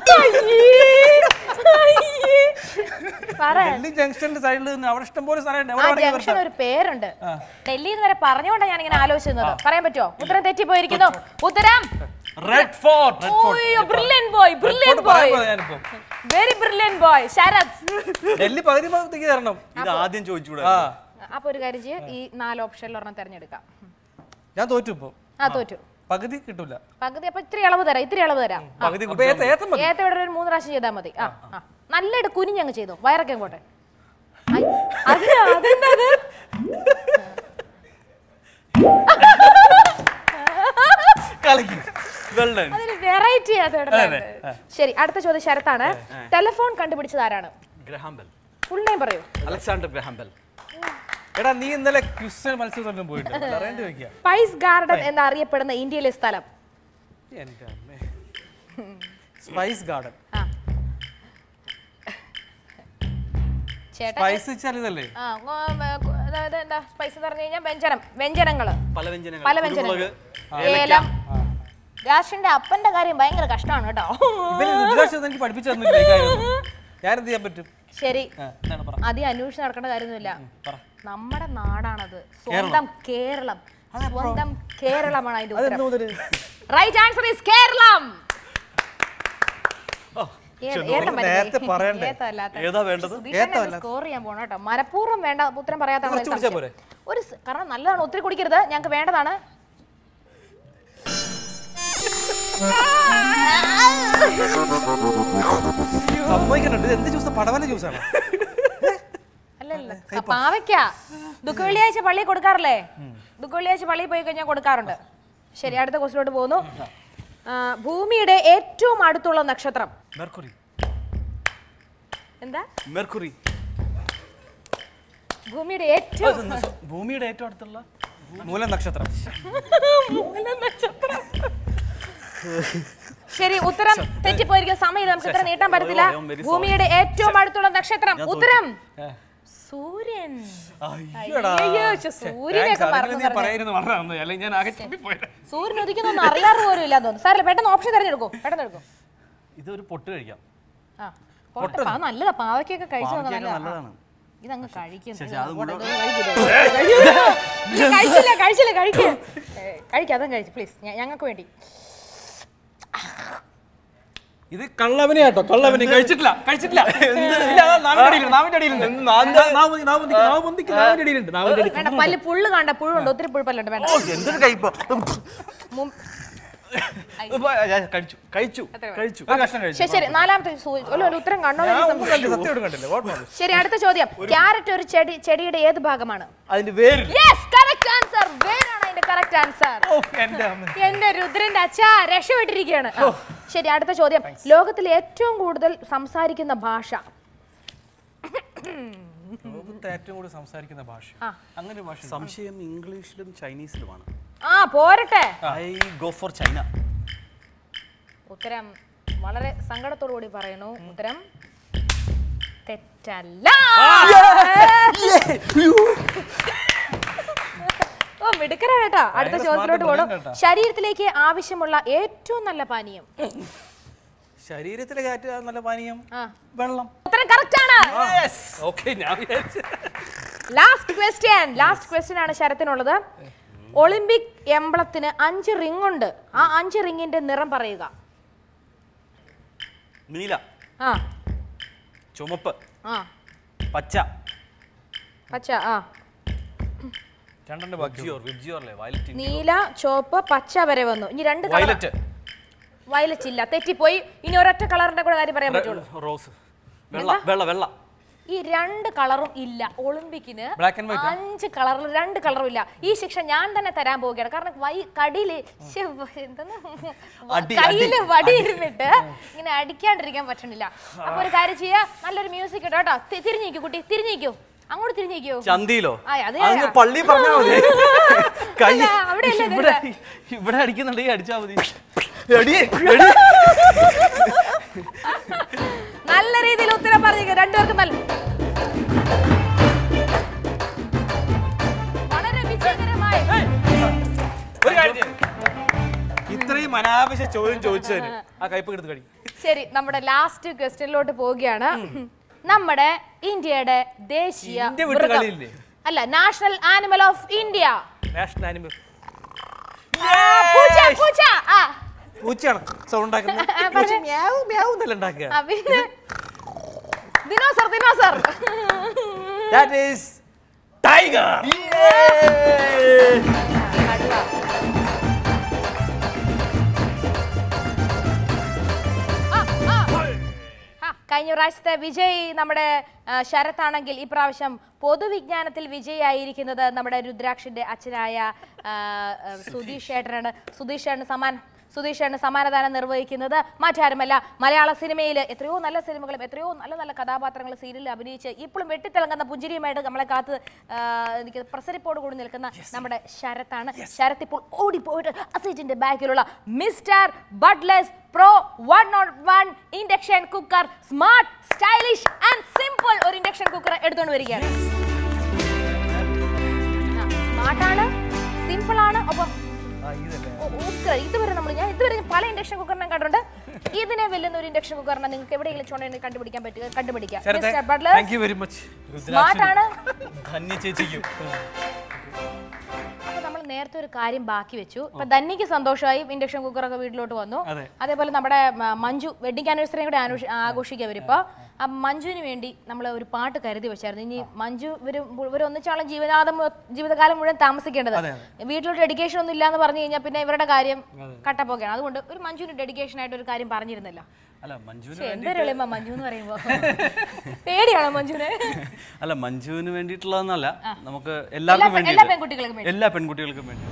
പറ ഡൽഹി ജംഗ്ഷന്റെ സൈഡിൽ നിന്ന് അവിടെ ഇഷ്ടം പോലെ സ്ഥലമുണ്ട് ആ എവിടെ വേണമെങ്കിലും ജംഗ്ഷൻ ഒരു പേരുണ്ട് ഡൽഹി എന്ന് വരെ പറഞ്ഞുകൊണ്ടാണ് ഞാൻ ഇങ്ങനെ ആലോചിച്ചിരുന്നത് പറയാൻ പറ്റുമോ ഉത്തരം തെറ്റിപ്പോയിരിക്കുന്നു ഉത്തരം red fort brilliant boy brilliant ഇങ്ങോട്ട് പറയാൻ ബോയ് പോയത് ഞാനിപ്പോ very brilliant boy Sarath Delhi പകുതി ഭാഗത്തേക്ക് തരണം ഇത് ആദ്യം ചോദിച്ചൂടെ ആ അപ്പൊ ഒരു കാര്യം ചെയ്യ് ഈ നാല് ഓപ്ഷനിൽ ഒരെണ്ണം തിരഞ്ഞെടുക്കാം ഞാൻ തോറ്റു ഇപ്പൊ ആ തോറ്റു പകുതി കിട്ടൂല പകുതി അപ്പൊ ഇത്തിരി അളവ് തരാം ഇത്തിരി അളവ് തരാം ആ. പകുതി അപ്പൊ ഏത്ത ഏത്തം മതി ഏത്ത ഇവിടെ ഒരു മൂന്ന് പ്രാവശ്യം ചെയ്താൽ മതി ആ ആ നല്ലതായിട്ട് കുനിഞ്ഞങ്ങ് ചെയ്തു വയറൊക്കെ അങ്ങോട്ടെ ഐ, അത് അതെന്താ അത്? കളിക്കും വെള്ളൻ അതൊരു വെറൈറ്റി ശരി അടുത്ത ചോദ്യം ശരത്താണ് ടെലിഫോൺ കണ്ടുപിടിച്ചത് ആരാണ് ഗ്രഹാം ബെൽ ഫുൾ നെയിം പറയൂ അലക്സാണ്ടർ ഗ്രഹാം ബെൽ എടാ നീ ഇന്നലെ ക്രിസ്ത്യൻ മത്സരത്തിനും പോയിട്ട് അറിയേണ്ടി ചോദിക്കുക സ്പൈസ് ഗാർഡൻ എന്നറിയപ്പെടുന്ന ഇന്ത്യയിലെ സ്ഥലം എന്റെ അമ്മേ സ്പൈസ് ഗാർഡൻ ആ ചേട്ടാ സ്പൈസ് വെച്ചാൽ ഇതല്ലേ ആ ഉം, ഏ, കു- അതായത് എന്താ സ്പൈസ് എന്ന് പറഞ്ഞു കഴിഞ്ഞാൽ വ്യഞ്ജനം വ്യഞ്ജനങ്ങള് പല വ്യഞ്ജനങ്ങൾ പല വ്യഞ്ജനങ്ങൾ കുരുമുളക്, ഏലം രാഷിന്റെ അപ്പന്റെ കാര്യം ഭയങ്കര കഷ്ടമാണ് കേട്ടോ ഇവര് രുദ്രാക്ഷം എനിക്ക് പഠിപ്പിച്ചു തന്നില്ല ഈ കാര്യം ഞാൻ എന്ത് ചെയ്യാൻ പറ്റും ശരി ആ, എന്താണ് പറ അധികം അന്വേഷിച്ച് നടക്കേണ്ട കാര്യമൊന്നുമില്ല പറ നമ്മുടെ നാടാണത് സ്വന്തം കേരളം സ്വന്തം കേരളമാണ് അതിന്റെ ഉത്തരം മുതല് റൈറ്റ് ആൻസർ ഈസ് കേരളം ഏ- ഏത്തം പറ്റില്ലേ? നേരത്തെ പറയണ്ടേ? ഏത്തമല്ലാത്ത. ഏതാ വേണ്ടത് സുധീഷേട്ടനെ സ്കോർ ചെയ്യാൻ പോണം കേട്ടോ മനഃപൂർവ്വം വേണ്ട ഉത്തരം പറയാത്ത ആളെ കുറച്ച് കുടിച്ചാ സംശയം. പോരെ? ഒരു സ്- കാരണം നല്ലതാണ് ഒത്തിരി കുടിക്കരുത് ഞങ്ങൾക്ക് വേണ്ടതാണ് സമ്മതിക്കണുണ്ട് ഇത് എന്ത് ജ്യൂസ് പടവല ജ്യൂസാണ് അല്ലല്ല പാവയ്ക്ക ദുഃഖ വെള്ളിയാഴ്ച പള്ളിയിൽ കൊടുക്കാറില്ലേ ദുഃഖ വെള്ളിയാഴ്ച പള്ളിയിൽ പോയി കഴിഞ്ഞാൽ കൊടുക്കാറുണ്ട് ശരി അടുത്ത ക്വസ്റ്റിലോട്ട് പോകുന്നു ആ, ഭൂമിയുടെ ഏറ്റവും അടുത്തുള്ള നക്ഷത്രം മെർക്കുറി എന്താ മെർക്കുറി ഭൂമിയുടെ ഏറ്റവും ഭൂമിയുടെ ഏറ്റവും അടുത്തുള്ള മൂല നക്ഷത്രം നക്ഷത്രം ശരി ഉത്തരം തെറ്റിപ്പോയിരിക്കും സമയം നമുക്ക് ഇത്ര നീട്ടാൻ പറ്റത്തില്ല I am very sorry. ഭൂമിയുടെ ഏറ്റവും അടുത്തുള്ള നക്ഷത്രം ഉത്തരം സൂര്യൻ അയ്യോ, ശ്ശെ, സൂര്യനെയൊക്കെ മറന്നു നീ പറഞ്ഞേ. പറയുന്നത് വളരെ നന്നായി അല്ലെങ്കിൽ ഞാൻ ആകെ ചുമ്മിപ്പോയത് സൂര്യൻ ഉദിക്കുന്നൊന്നും അറിയാറ് പോലും ഇല്ല തോന്നുന്നു സാറല്ലേ പെട്ടെന്ന് ഓപ്ഷൻ തിരഞ്ഞെടുക്കൂ പെട്ടെന്ന് എടുക്കൂ ഇതൊരു പൊട്ട് കഴിക്കാം ആ പോട്ടെ, പാ- നല്ലതാ പാവയ്ക്കൊക്കെ കഴിച്ചു നോക്കാൻ പാവയ്ക്കൊക്കെ നല്ലതാ. നല്ലതാണ്. ഇതങ്ങ് കഴിക്കും ശരി, ഇത് അത് പോട്ടെ, മുഴുവൻ- ഇതൊന്ന് കഴിക്ക് ഇത്. കഴിച്ചില്ല കഴിച്ചില്ല കഴിക്ക് കഴിക്കാം അതും കഴിച്ചു പ്ലീസ് ഞങ്ങൾക്ക് വേണ്ടി ഇത് കള്ളവനെ കേട്ടോ കള്ളവനെ കഴിച്ചിട്ടില്ല കഴിച്ചിട്ടില്ല ഇല്ല, അതാ നാവിന്റെ അടിയിലുണ്ട്, നാവിന്റെ അടിയിലുണ്ട്. നാവ് പൊന്തി- നാവ് പൊന്തിക്ക്, നാവ് പൊന്തിക്ക്, നാവിന്റെ അടിയിലുണ്ട്, നാവിന്റെ അടിയിൽ. വേണ്ട പല്ല് പുള്ളു കണ്ട പുഴുണ്ട് ഒത്തിരി പുഴുപ്പല്ലുണ്ട് വേണ്ട എന്തൊരു കഴിപ്പ മും- കഴിച്ചു കഴിച്ചു കഴിച്ചു ഒരു കഷ്ണം കഴിച്ചു. ശരി ശരി നാലാമത്തെ സൂ- ഒരു ഒരു ഉത്തരം കണ്ടോ എന്ന് ഞാൻ എനിക്ക് ഒന്നും സംശയം. കണ്ടില്ല, സത്യമായിട്ടും കണ്ടില്ല, കുഴപ്പമില്ല. ശരി അടുത്ത ചോദ്യം ക്യാരറ്റ് ഒരു ചെടി ചെടിയുടെ ഏത് ഭാഗമാണ് അതിന്റെ വേര് യെസ് കറക്റ്റ് ആൻസർ വേറാണ് അതിന്റെ കറക്റ്റ് ആൻസർ ഓ, എന്റെ അമ്മ. എന്റെ രുദ്രന്റെ അച്ഛാ രക്ഷപ്പെട്ടിരിക്കുകയാണ് ആ, ശരി അടുത്ത ചോദ്യം ലോകത്തിൽ ഏറ്റവും കൂടുതൽ സംസാരിക്കുന്ന ഭാഷ ലോകത്ത് ഏറ്റവും കൂടുതൽ സംസാരിക്കുന്ന ഭാഷ ആ. അങ്ങനെ ഒരു ഭാഷ ഉണ്ട്. സംശയം ഇംഗ്ലീഷിലും ചൈനീസിലുമാണ് ആ പോരട്ടെ ഐ ഗോ ഫോർ ചൈന ഉത്തരം വളരെ സങ്കടത്തോടു കൂടി പറയുന്നു ഉത്തരം തെറ്റല്ല ഓ മിടുക്കരാ കേട്ടോ അടുത്ത ഭയങ്കര ചോദ്യത്തിലോട്ട് smart പോകണം brilliant കേട്ടോ. ശരീരത്തിലേക്ക് ആവശ്യമുള്ള ഏറ്റവും നല്ല പാനീയം ശരീരത്തിലെ കാറ്റ് നല്ല പാനീയം ആ വെള്ളം ഉത്തരം കറക്റ്റ് ആണ് ഓക്കെ ഞാൻ വിചാരിച്ചു ലാസ്റ്റ് ക്വസ്റ്റ്യൻ ലാസ്റ്റ് ക്വസ്റ്റ്യൻ ആണ് ശരത്തിനുള്ളത് ഒളിമ്പിക് എംബ്ലത്തിന് അഞ്ച് റിംഗ് ഉണ്ട് ആ അഞ്ച് റിങ്ങിന്റെ നിറം പറയുക നീല ആ ചുമപ്പ് ആ പച്ച പച്ച ആ രണ്ടെണ്ണം ബാക്കി വിബ്ജിയോർ വിബ്ജിയോർ അല്ലേ വയലറ്റ് നീല ചുവപ്പ് പച്ച വരെ വന്നു ഇനി രണ്ട് കളർ വയലറ്റ് വയലറ്റ് ഇല്ല തെറ്റിപ്പോയി ഇനി ഒരൊറ്റ കളറിന്റെ കൂടെ കാര്യം പറയാൻ പറ്റുള്ളൂ റോസ് വെള്ള വെള്ള വെള്ള ഈ രണ്ട് കളറും ഇല്ല ഒളിമ്പിക്കിന് Black and white ആ? അഞ്ച് കളറിൽ രണ്ട് കളറും ഇല്ല ഈ ശിക്ഷ ഞാൻ തന്നെ തരാൻ പോവുകയാണ് കാരണം വൈ കടിയില് ശ്ശെ, എന്തെന്ന് അടി, കയ്യില് വടി ഇരുന്നിട്ട് ഇങ്ങനെ അടിക്കാണ്ടിരിക്കാൻ പറ്റണില്ല അപ്പൊ ഒരു കാര്യം ചെയ്യാ നല്ലൊരു മ്യൂസിക് ഇട്ടോ കേട്ടോ തി- തിരിഞ്ഞിക്കൂ കുട്ടി തിരിഞ്ഞിക്കൂ അങ്ങോട്ട് തിരിഞ്ഞിക്കൂ ചന്തിയിലോ ആ, അത് അങ്ങ് ഞാൻ- പള്ളി പറഞ്ഞാ മതി കൈ അല്ല, അവിടെയല്ലേ ഇവിടെ ഇവിടെ അടിക്കുന്നുണ്ടെങ്കിൽ അടിച്ചാ മതി എടി, എടി. നല്ല രീതിയിൽ ഉത്തരം പറഞ്ഞു രണ്ടുപേർക്കും നല്ല വളരെ വിജയകരമായി ഒരു കാര്യം ചെയ്യ്. ഇത്രയും അനാവശ്യ ചോദ്യം ചോദിച്ചതിന് ആ കയ്പ് എടുത്ത് കടി ശരി നമ്മുടെ ലാസ്റ്റ് ക്വസ്റ്റ്യനിലോട്ട് പോവുകയാണ് നമ്മുടെ ഇന്ത്യയുടെ ദേശീയ ഇന്ത്യ വിട്ട് മൃഗം. കളിയില്ലേ? അല്ല national animal of India national animal പൂച്ച പൂച്ച ആ പൂച്ചയാണ് സൗണ്ട് ഉണ്ടാക്കുന്നത് ആ, പൂച്ച പറഞ്ഞേ. മ്യാവ് മ്യാവ് എന്നല്ല ഉണ്ടാക്കുക ആ, പിന്നെ dinosaur dinosaur that is tiger കടുവ. ആ, ആ. ആ, കഴിഞ്ഞ പ്രാവശ്യത്തെ വിജയ് നമ്മുടെ ആ, ശരത്താണെങ്കിൽ ഇപ്രാവശ്യം പൊതുവിജ്ഞാനത്തിൽ വിജയായിരിക്കുന്നത് നമ്മുടെ രുദ്രാക്ഷിന്റെ അച്ഛനായ ആ, ആ, സുധീഷ് ഏട്ടനാണ് സുധീഷ് ഏട്ടന് സമാൻ സുധീഷ് ഏട്ടന് സമാനദാനം നിർവഹിക്കുന്നത് മറ്റാരുമല്ല മലയാള സിനിമയിൽ എത്രയോ നല്ല സിനിമകളും എത്രയോ നല്ല നല്ല കഥാപാത്രങ്ങൾ സീരിയലിൽ അഭിനയിച്ച് ഇപ്പോഴും വെട്ടിത്തിളങ്ങുന്ന പുഞ്ചിരിയുമായിട്ട് നമ്മളെ കാത്ത് ആ, എനിക്ക് പ്രസരിപ്പോട് കൂടി നിൽക്കുന്ന നമ്മുടെ ശരത്താണ് ശരത്ത് ഇപ്പോൾ ഓടിപ്പോയിട്ട് അസീറ്റിന്റെ ബാക്കിലുള്ള mister Butler's pro one note one induction cooker smart stylish and simple ഒരു ഇൻഡക്ഷൻ കുക്കർ എടുത്തുകൊണ്ട് വരികയാണ് സ്മാർട്ടാണ് സിമ്പിൾ ആണ് ഒപ്പം ഓ, ഉഗ്ര. ഇതുവരെ നമ്മൾ ഞാൻ ഇതുവരെ ഞാൻ പല ഇൻഡക്ഷൻ കുക്കറിനെ കണ്ടിട്ടുണ്ട് ഇതിനെ വെല്ലുന്ന ഒരു ഇൻഡക്ഷൻ കുക്കറിനെ നിങ്ങൾക്ക് എവിടെയെങ്കിലും ചോണ്ടെങ്കിൽ കണ്ടുപിടിക്കാൻ പറ്റുക കണ്ടുപിടിക്കാം ശരത്തെ mister Butler thank you very much smart ആണ് ധന്യ ചേച്ചിക്കും അപ്പൊ നമ്മൾ നേരത്തെ ഒരു കാര്യം ബാക്കി വെച്ചു ഇപ്പൊ ധന്യക്ക് സന്തോഷമായി ഇൻഡക്ഷൻ കുക്കറൊക്കെ വീട്ടിലോട്ട് വന്നു അതെ. അതേപോലെ നമ്മുടെ മ, മഞ്ജു വെഡിങ് ആനിവേഴ്സറിയും കൂടെ ആഘോഷ- ആഘോഷിക്കുക ഇവരിപ്പോ ആ മഞ്ജുവിന് വേണ്ടി നമ്മൾ ഒരു പാട്ട് കരുതി വെച്ചായിരുന്നു ഇനി മഞ്ജു ഇവര് ഇവർ ഒന്നിച്ചാളും ജീവിതകാലം മു- ജീവിതകാലം മുഴുവൻ താമസിക്കേണ്ടത് വീട്ടിലോട്ട് ഡെഡിക്കേഷൻ ഒന്നും ഇല്ലാന്ന് പറഞ്ഞു കഴിഞ്ഞാൽ പിന്നെ ഇവരുടെ കാര്യം കട്ടപ്പോക്കെയാണ് അതുകൊണ്ട് ഒരു മഞ്ജുവിന് ഡെഡിക്കേഷൻ ആയിട്ട് ഒരു കാര്യം പറഞ്ഞിരുന്നല്ലോ അല്ല മഞ്ജുവിന് പക്ഷെ എന്തൊരു എളിമ മഞ്ജു എന്ന് പറയുമ്പോ പേടിയാണോ മഞ്ജുവിനെ അല്ല മഞ്ജുവിന് വേണ്ടിയിട്ടുള്ളതെന്നല്ല നമുക്ക് എല്ലാവർക്കും എല്ലാ വേണ്ടി പെൺകുട്ടികൾക്കും വേണ്ടി എല്ലാ പെൺകുട്ടികൾക്കും വേണ്ടി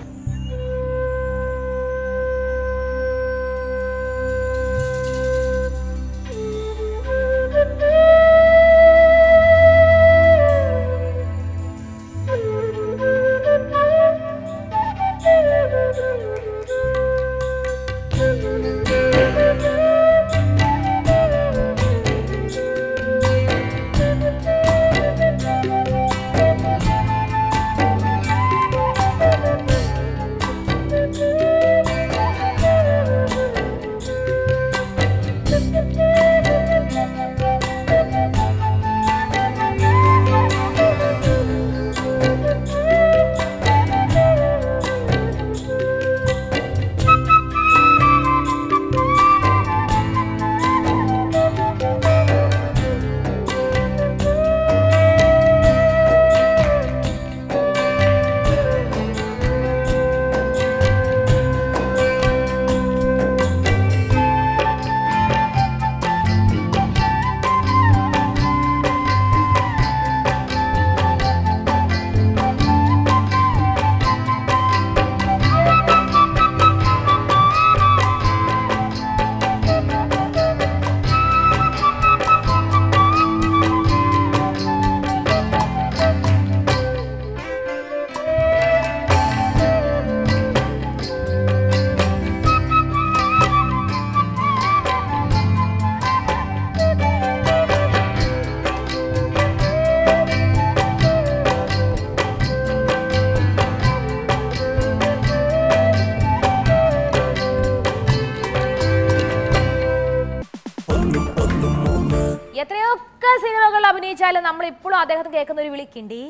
എത്രയൊക്കെ സിനിമകൾ അഭിനയിച്ചാലും നമ്മൾ ഇപ്പോഴും അദ്ദേഹത്തിന് കേൾക്കുന്ന ഒരു വിളിക്കുണ്ടി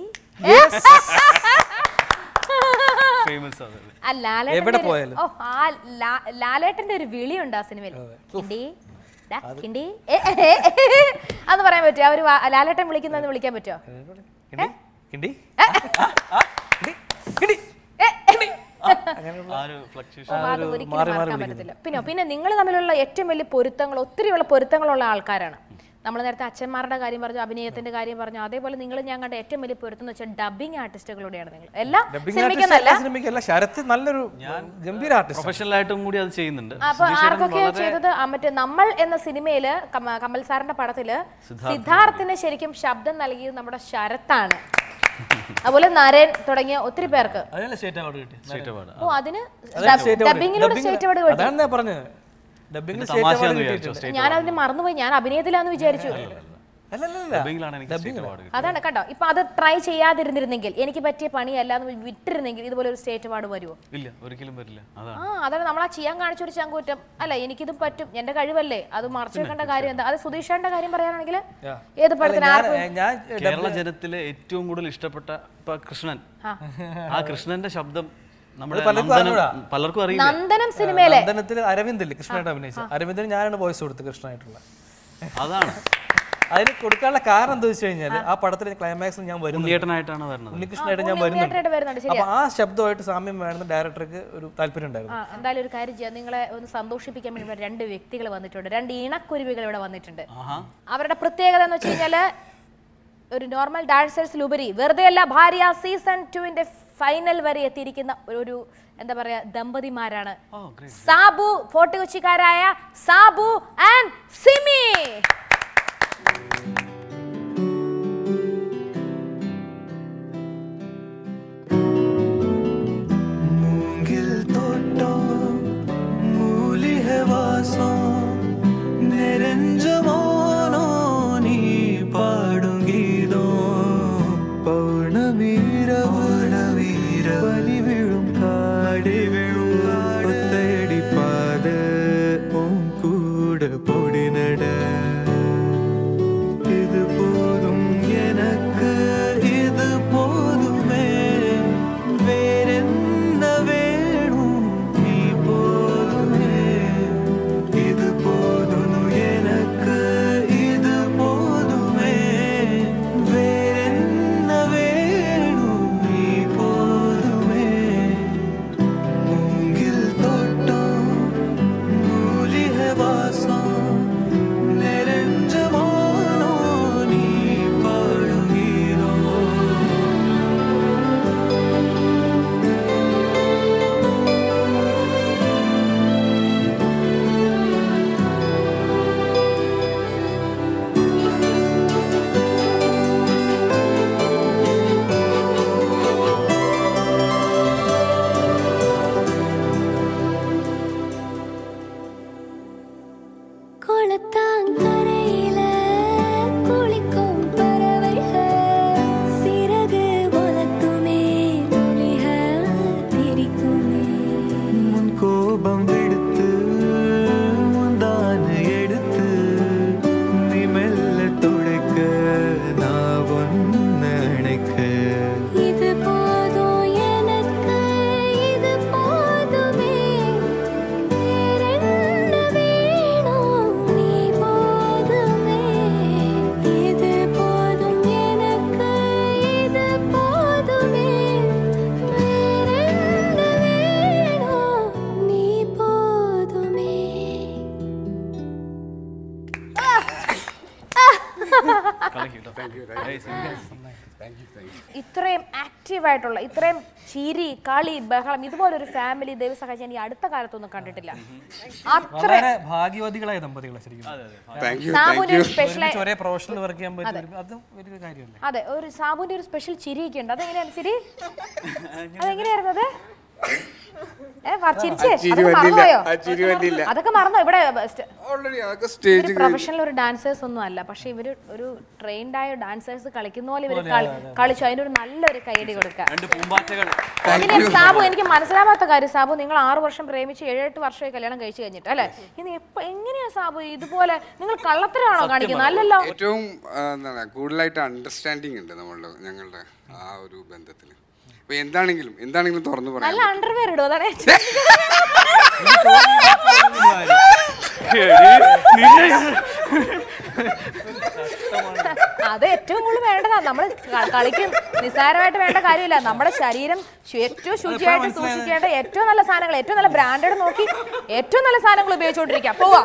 ഫേമസ് ആണ് ആ ലാലേട്ടന്റെ എവിടെ ഒരു- പോയാലും. ഓ ആ ലാ- ലാലേട്ടന്റെ ഒരു വിളിയുണ്ട് ആ സിനിമയിൽ കിണ്ടി ദാ, കിണ്ടി ഏ, ഏ, ഏ, ഏ. അതൊന്ന് പറയാൻ പറ്റുമോ അവര് വാ- ലാലേട്ടൻ വിളിക്കുന്നതെന്ന് വിളിക്കാൻ പറ്റുമോ കിണ്ടി കിണ്ടി ആ, കിണ്ടി കിണ്ടി ആ ഒരു ഫ്ലക്ച്വേഷൻ അപ്പൊ അത് ഒരിക്കലും മറക്കാൻ പറ്റത്തില്ല പിന്നെ പിന്നെ നിങ്ങൾ തമ്മിലുള്ള ഏറ്റവും വലിയ പൊരുത്തങ്ങൾ ഒത്തിരിയുള്ള പൊരുത്തങ്ങളുള്ള ആൾക്കാരാണ് നമ്മൾ നേരത്തെ അച്ഛന്മാരുടെ കാര്യം പറഞ്ഞു അഭിനയത്തിന്റെ കാര്യം പറഞ്ഞു അതേപോലെ നിങ്ങൾ ഞാൻ കണ്ട ഏറ്റവും വലിയ പൊരുത്തെന്ന് വെച്ചാൽ ഡബിങ് ആർട്ടിസ്റ്റുകളുടെയാണ് നിങ്ങൾ എല്ലാ ഡബിംഗ് സിനിമയ്ക്കെന്നല്ല സിനിമയ്ക്കല്ല ശരത്ത് നല്ലൊരു ഗംഭീര ആർട്ടിസ്റ്റ് പ്രൊഫഷണൽ ആയിട്ടും കൂടി അത് ചെയ്യുന്നുണ്ട് അപ്പൊ ആർക്കൊക്കെ ചെയ്തത് ആ മറ്റേ നമ്മൾ എന്ന സിനിമയില് കമ- കമൽ സാറിന്റെ പടത്തില് സിദ്ധാർത്ഥിന് ശരിക്കും ശബ്ദം നൽകിയത് നമ്മുടെ ശരത്താണ് അതുപോലെ നരൻ തുടങ്ങിയ ഒത്തിരി പേർക്ക് അതിനല്ല സ്റ്റേറ്റ് അവാർഡ് കിട്ടി സ്റ്റേറ്റ് അവാർഡ് ഓ അതിന് ഡബിങ്ങിലൂടെ സ്റ്റേറ്റ് അവാർഡ് കിട്ടി അതാണ് ഞാൻ പറഞ്ഞത് ഡബിംഗ് സ്റ്റേറ്റ് തമാശയാന്ന് അവാർഡ് വിചാരിച്ചോ കിട്ടിയിട്ടുണ്ട് ഞാൻ അതിന് മറന്നുപോയി ഞാൻ അഭിനയത്തിലാന്ന് വിചാരിച്ചു അല്ലല്ല ഡബിങ്ങിലാണ് എനിക്ക് സ്റ്റേറ്റ് അവാർഡ് കിട്ടിയത് അതാണ് കേട്ടോ ഇപ്പൊ അത് ട്രൈ ചെയ്യാതിരുന്നിരുന്നെങ്കിൽ എനിക്ക് പറ്റിയ പണിയല്ല എന്ന് വിട്ടിരുന്നെങ്കിൽ ഇതുപോലെ ഒരു സ്റ്റേറ്റ് അവാർഡ് വരുമോ ഇല്ല ഒരിക്കലും വരില്ല അതാണ് ആ അതാണ് നമ്മൾ ആ ചെയ്യാൻ കാണിച്ചൊരു ചങ്കൂറ്റം അല്ല എനിക്കിതും പറ്റും എന്റെ കഴിവല്ലേ അത് മറച്ചു വെക്കേണ്ട കാര്യം എന്താ അത് സുധീഷേന്റെ കാര്യം പറയുകയാണെങ്കിൽ ഏത് പടത്തിന് ഞാൻ ആർക്കും ഞാൻ കേരള ജനത്തിലെ ഏറ്റവും കൂടുതൽ ഇഷ്ടപ്പെട്ട ഇപ്പൊ കൃഷ്ണൻ ആ കൃഷ്ണന്റെ ശബ്ദം നമ്മുടെ പലർക്കും നന്ദനം അറിഞ്ഞൂടാ. പലർക്കും അറിയില്ല നന്ദനം സിനിമയിലെ നന്ദനത്തിൽ അരവിന്ദില്ലേ കൃഷ്ണനായിട്ട് അഭിനയിച്ച അരവിന്ദന് ഞാനാണ് വോയിസ് കൊടുത്തത് കൃഷ്ണനായിട്ടുള്ള അതാണ് അതിന് കൊടുക്കാനുള്ള കാരണം എന്താ വെച്ച് കഴിഞ്ഞാൽ ആ പടത്തിൽ ക്ലൈമാക്സിൽ ഞാൻ വരുന്നു ഉണ്ണിയേട്ടനായിട്ടാണ് വരുന്നത് ഉണ്ണികൃഷ്ണനായിട്ട് ഞാൻ ഉണ്ണിയേട്ടനായിട്ട് വരുന്നുണ്ട് വരുന്നുണ്ട്, അപ്പൊ ആ ശബ്ദമായിട്ട് സാമ്യം വേണമെന്ന് ഡയറക്ടർക്ക് ഒരു താല്പര്യം ഉണ്ടായിരുന്നു ആ എന്തായാലും ഒരു കാര്യം ചെയ്യാം നിങ്ങളെ ഒന്ന് സന്തോഷിപ്പിക്കാൻ വേണ്ടി ഇവിടെ രണ്ട് വ്യക്തികൾ വന്നിട്ടുണ്ട് രണ്ട് ഇണക്കുരുവികൾ ഇവിടെ വന്നിട്ടുണ്ട് ആഹാ അവരുടെ പ്രത്യേകത എന്ന് വെച്ച് കഴിഞ്ഞാല് ഒരു നോർമൽ ഡാൻസേഴ്സിലുപരി വെറുതെ അല്ല ഭാര്യ സീസൺ ടുവിന്റെ ഫൈനൽ വരെ എത്തിയിരിക്കുന്ന ഒരു എന്താ പറയാ ദമ്പതിമാരാണ് ഓ ഗ്രേറ്റ് സാബു ഫോർട്ട് കൊച്ചിക്കാരായ സാബു ആൻഡ് സിമി മൂங்கிൽ തോട്ടം മൂലിക വാസം നിരഞ്ജ മോനോ നീ പാടും ഗീതം പൗർണമീരവീര വലി വീഴും കാടി വീഴും ഒത്തടി പാത ഓം കൂട പൊടി നട இது போதும் எனக்கு இது போதுமே வேறென்ன வேணும் நீ போதுமே இது போதும் எனக்கு இது போதுமே வேறென்ன வேணும் நீ போதுமே மூங்கில் தோட்டம் மூலிக வாசம் നിരഞ്ജ മോനോ നീ പാടുകീരോ குளத்தாங்கரையில குளிக்கும் பறவைகள் சிறகு உலக்குமே துளிக திரிக்குமே മുൻ കോപം വിടുത്ത് മുന്താന എടുത്ത് നീ മെല്ലെ തുടക്ക നാ ഒന്നണക്ക இது போதும் எனக்கு இது போதுமே வேறென்ன வேணும் நீ போதுமே இது போதும் எனக்கு இது போதுமே வேறென்ன வேணும் நீ போதுமே ഇത്രയും ആക്റ്റീവ് ആയിട്ടുള്ള ഇത്രയും ചിരി കളി ബഹളം ഇതുപോലൊരു ഫാമിലി ദൈവ സഹായിച്ച് ഈ അടുത്ത കാലത്തൊന്നും കണ്ടിട്ടില്ല അത്ര വളരെ ഭാഗ്യവതികളായ ദമ്പതികളെ ശരിക്കും സാബുവിന്റെ ഒരു സ്പെഷ്യൽ ഒരുമിച്ച് ഒരേ പ്രൊഫഷണൽ വർക്ക് ചെയ്യാൻ പറ്റും അതും വലിയൊരു കാര്യമല്ലേ അതെ ഒരു സാബുവിന്റെ ഒരു സ്പെഷ്യൽ ചിരിയൊക്കെ ഉണ്ട് അതെങ്ങനെയാണ് ചിരി അതെങ്ങനെയായിരുന്നു അത് ഏ, വ- ചിരിച്ചേ അതൊക്കെ മറന്നുപോയോ അതൊക്കെ മറന്നോ ഇവിടെ ഓൾറെഡി അതൊക്കെ സ്റ്റേജ് പ്രൊഫഷണൽ ഒരു ഡാൻസേഴ്സ് ഒന്നും അല്ല പക്ഷെ ഇവര് ഒരു ട്രെയിൻഡ് ആയ ഡാൻസേഴ്സ് കളിക്കുന്ന പോലെ ഇവര് കളി- കളിച്ചു അതിനൊരു നല്ലൊരു കൈയടി കൊടുക്കുക രണ്ട് പൂമ്പാറ്റകൾ പിന്നെ സാബു എനിക്ക് മനസ്സിലാവാത്ത കാര്യം സാബു നിങ്ങൾ ആറു വർഷം പ്രേമിച്ച് ഏഴെട്ട് വർഷമായി കല്യാണം കഴിച്ചു കഴിഞ്ഞിട്ട് അല്ലെ ഇനി എപ്പ എങ്ങനെയാ സാബു ഇതുപോലെ നിങ്ങൾ കള്ളത്തരാണോ കാണിക്കുന്നത് അല്ലല്ലോ ഏറ്റവും ആ, എന്താണ് കൂടുതലായിട്ട് അണ്ടർസ്റ്റാൻഡിങ് ഉണ്ട് നമ്മളുടെ ഞങ്ങളുടെ ആ ഒരു ബന്ധത്തിൽ അപ്പൊ എന്താണെങ്കിലും എന്താണെങ്കിലും തുറന്നു പറയാം നല്ല അണ്ടർവെയർ ഇടും അതാണ് അത് ഏറ്റവും കൂടുതൽ വേണ്ടതാ നമ്മൾ കളിക്കും നിസ്സാരമായിട്ട് വേണ്ട കാര്യമില്ല നമ്മുടെ ശരീരം ശു- ഏറ്റവും ശുചിയായിട്ട് സൂക്ഷിക്കേണ്ട ഏറ്റവും നല്ല സാധനങ്ങൾ ഏറ്റവും നല്ല ബ്രാൻഡഡ് നോക്കി ഏറ്റവും നല്ല സാധനങ്ങൾ ഉപയോഗിച്ചുകൊണ്ടിരിക്കാം പോവാ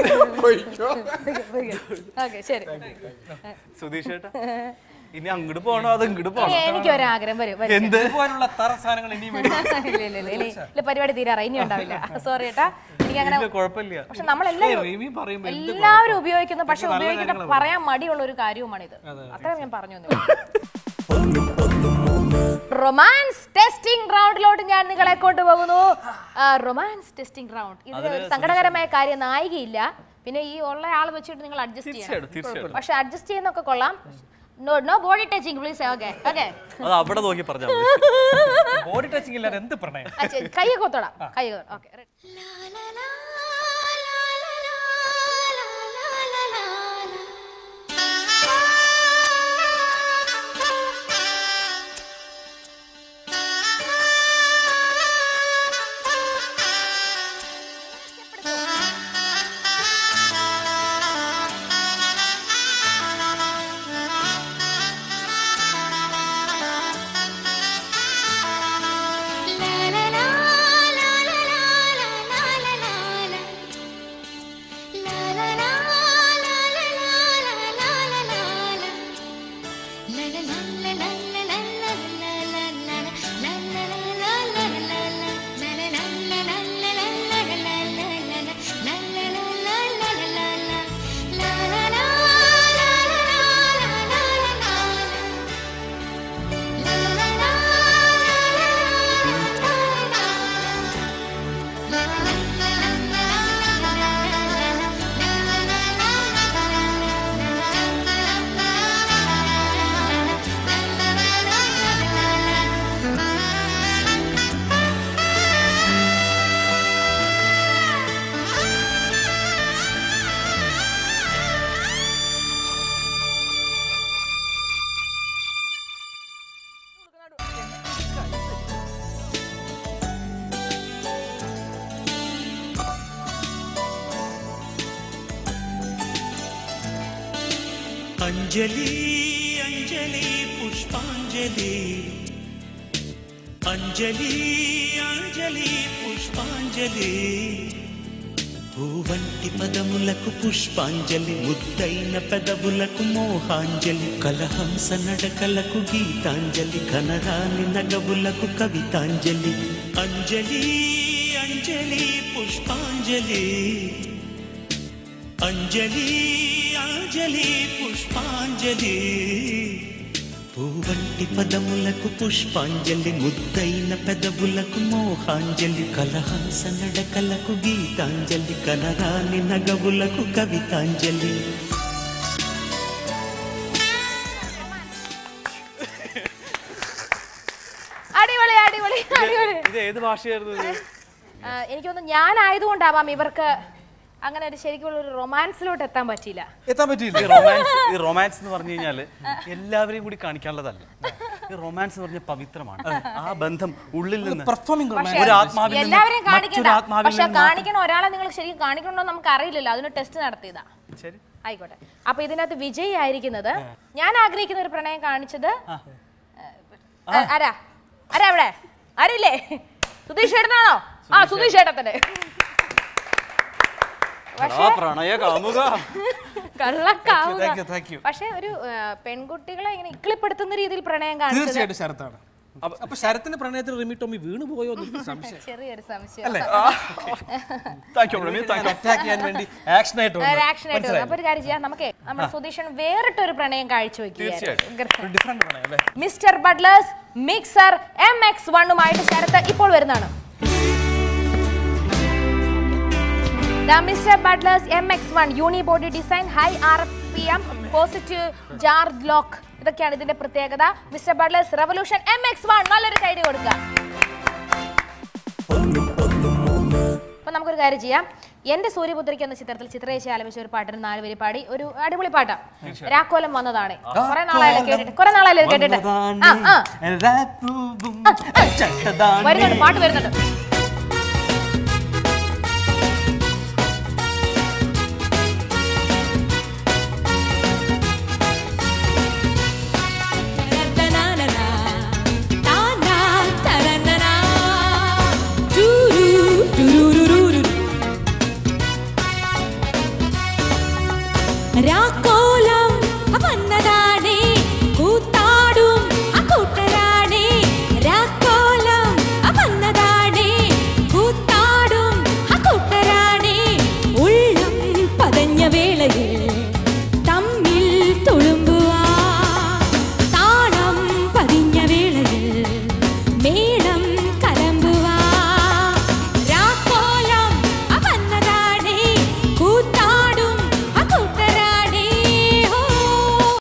ഓക്കെ ശരി സുധീഷ് ഏട്ടാ ഇനി അങ്ങോട്ട് പോകണോ അത് ഇങ്ങോട്ട് പോകണോ എനിക്ക് ഒരാഗ്രഹം വരും വരും. എന്ത് ഇതുപോലുള്ള തറ സാധനങ്ങൾ ഇനിയും വരും. ഇല്ല ഇല്ല ഇല്ല ഇല്ല ഇല്ല പരിപാടി തീരാറായി ഇനി ഉണ്ടാവില്ല സോറി ഏട്ടാ എനിക്ക് അങ്ങനെ ഇല്ല, കുഴപ്പമില്ല പക്ഷെ നമ്മളെല്ലാവരും റിമി പറയുമ്പോ എന്ത് എല്ലാവരും ഉപയോഗിക്കുന്നു പക്ഷെ ഉപയോഗിക്കുന്ന പറയാൻ മടിയുള്ള ഒരു കാര്യവുമാണിത് അത്ര ഞാൻ പറഞ്ഞു റൊമാൻസ് ടെസ്റ്റിംഗ് റൗണ്ടിലോട്ട് ഞാൻ നിങ്ങളെ കൊണ്ടുപോകുന്നു റൊമാൻസ് ടെസ്റ്റിംഗ് റൗണ്ട് ഇതിൽ ഒരു സങ്കടകരമായ കാര്യം നായികയില്ല പിന്നെ ഈ ഉള്ള ആൾ വെച്ചിട്ട് നിങ്ങൾ അഡ്ജസ്റ്റ് ചെയ്യണം തീർച്ചയായിട്ടും തീർച്ചയായിട്ടും പക്ഷെ അഡ്ജസ്റ്റ് ചെയ്യുന്നൊക്കെ കൊള്ളാം no no body touching please okay okay അത് അവിടെ നോക്കി പറഞ്ഞാൽ മതി ബോഡി ടച്ചിങ് ഇല്ലാതെ എന്ത് പ്രണയം കൈയൊക്കെ തൊടാം കൈയൊക്കെ ഓക്കെ അഞ്ജലി അഞ്ജലി പുഷ്പാഞ്ജലി అంజలి అంజలి పుష్పాంజలి పూవంటి పదములకు పుష్పాంజలి ముద్దైన పెదవులకు మోహాంజలి కలహంస నడకలకు గీతాంజలి కనరాని నగవులకు కవితాంజలి అంజలి అంజలి పుష్పాంజలి అంజలి అంజలి పుష్పాంజలి పూవంటి పదములకు పుష్పాంజలి ముద్దైన పెదవులకు మోహాంజలి కలహంస నడకలకు గీతాంజలి కనరాని నగవులకు కవితాంజలి അടിപൊളി അടിപൊളി അടിപൊളി ഇത് ഏത് ഭാഷയായിരുന്നു ഇത് ആ, എനിക്ക് തോന്നുന്നു ഞാനായതുകൊണ്ടാവാം ഇവർക്ക് അങ്ങനെ ഒരു ശരിക്കുള്ള ഒരു റൊമാൻസിലോട്ട് എത്താൻ പറ്റിയില്ല എത്താൻ പറ്റിയില്ല ഈ റൊമാൻസ് ഈ റൊമാൻസ് എന്ന് പറഞ്ഞു കഴിഞ്ഞാല് എല്ലാവരെയും കൂടി കാണിക്കാനുള്ളതല്ല ഈ റൊമാൻസ് എന്ന് പറഞ്ഞ പവിത്രമാണ് ആ ബന്ധം ഉള്ളിൽ നിന്ന് പെർഫോമിംഗ് പക്ഷേ ഒരു ആത്മാവിൽ നിന്ന് എല്ലാവരെയും കാണിക്കണ്ട മറ്റൊരു ആത്മാവിൽ പക്ഷെ നിന്ന് കാണിക്കണ ഒരാളെ നിങ്ങൾ ശരിക്കും കാണിക്കണോ നമുക്ക് അറിയില്ലല്ലോ അതിന് ടെസ്റ്റ് നടത്തിയതാ ശരി ആയിക്കോട്ടെ അപ്പൊ ഇതിനകത്ത് വിജയ് ആയിരിക്കുന്നത് ഞാൻ ആഗ്രഹിക്കുന്ന ഒരു പ്രണയം കാണിച്ചത് ആ, ആരാ ആരാ അവിടെ ആരില്ലേ സുധീഷ് ഏട്ടനാണോ ആ സുധീഷ് ഏട്ടത്തിന്റെ ആ പ്രണയ കാമുക കള്ളക്കാവുക Thank you, thank you. പക്ഷെ ഒരു ആ, പെൺകുട്ടികളെ ഇങ്ങനെ ഇക്കിളിപ്പെടുത്തുന്ന രീതിയിൽ പ്രണയം കാണിച്ചത് തീർച്ചയായിട്ടും ശരത്താണ് അപ്പൊ- അപ്പൊ ശരത്തിന്റെ പ്രണയത്തിൽ റിമി ടോമി വീണ് പോയോ എന്ന് സംശയം ചെറിയൊരു സംശയം അല്ലേ thank you thank you attack ചെയ്യാൻ വേണ്ടി ആക്ഷൻ ആയിട്ട് വന്നു. ആക്ഷൻ ആയിട്ട് വന്നു. അപ്പൊ ഒരു കാര്യം ചെയ്യാം നമുക്ക് നമ്മുടെ സുധീഷൻ വേറിട്ടൊരു പ്രണയം കാഴ്ചവെക്കുകയായിരുന്നു ഡിഫറെന്റ് പ്രണയം അല്ലേ mister Butler's mixer M X വണ്ണുമായിട്ട് ശരത്ത് ഇപ്പോൾ വരുന്നതാണ് mister Butler's M X one unibody design high R P M positive jar lock ഇതൊക്കെയാണ് ഇതിന്റെ പ്രത്യേകത mister Butler's revolution M X one നല്ലൊരു കൈഡി കൊടുക്കുക അപ്പൊ നമുക്കൊരു കാര്യം ചെയ്യാം എന്റെ സൂര്യപുത്രിക്ക് എന്ന ചിത്രത്തിൽ ചിത്രയേശി ആലപിച്ച ഒരു പാട്ടിന് നാല് വരി പാടി ഒരു അടിപൊളി പാട്ടാ രാക്കോലം വന്നതാണ് കുറെ നാളായാലും കേട്ടിട്ട് കുറെ നാളായാലും കേട്ടിട്ട് ആ ആ വരുന്നുണ്ട് പാട്ട് വരുന്നുണ്ട്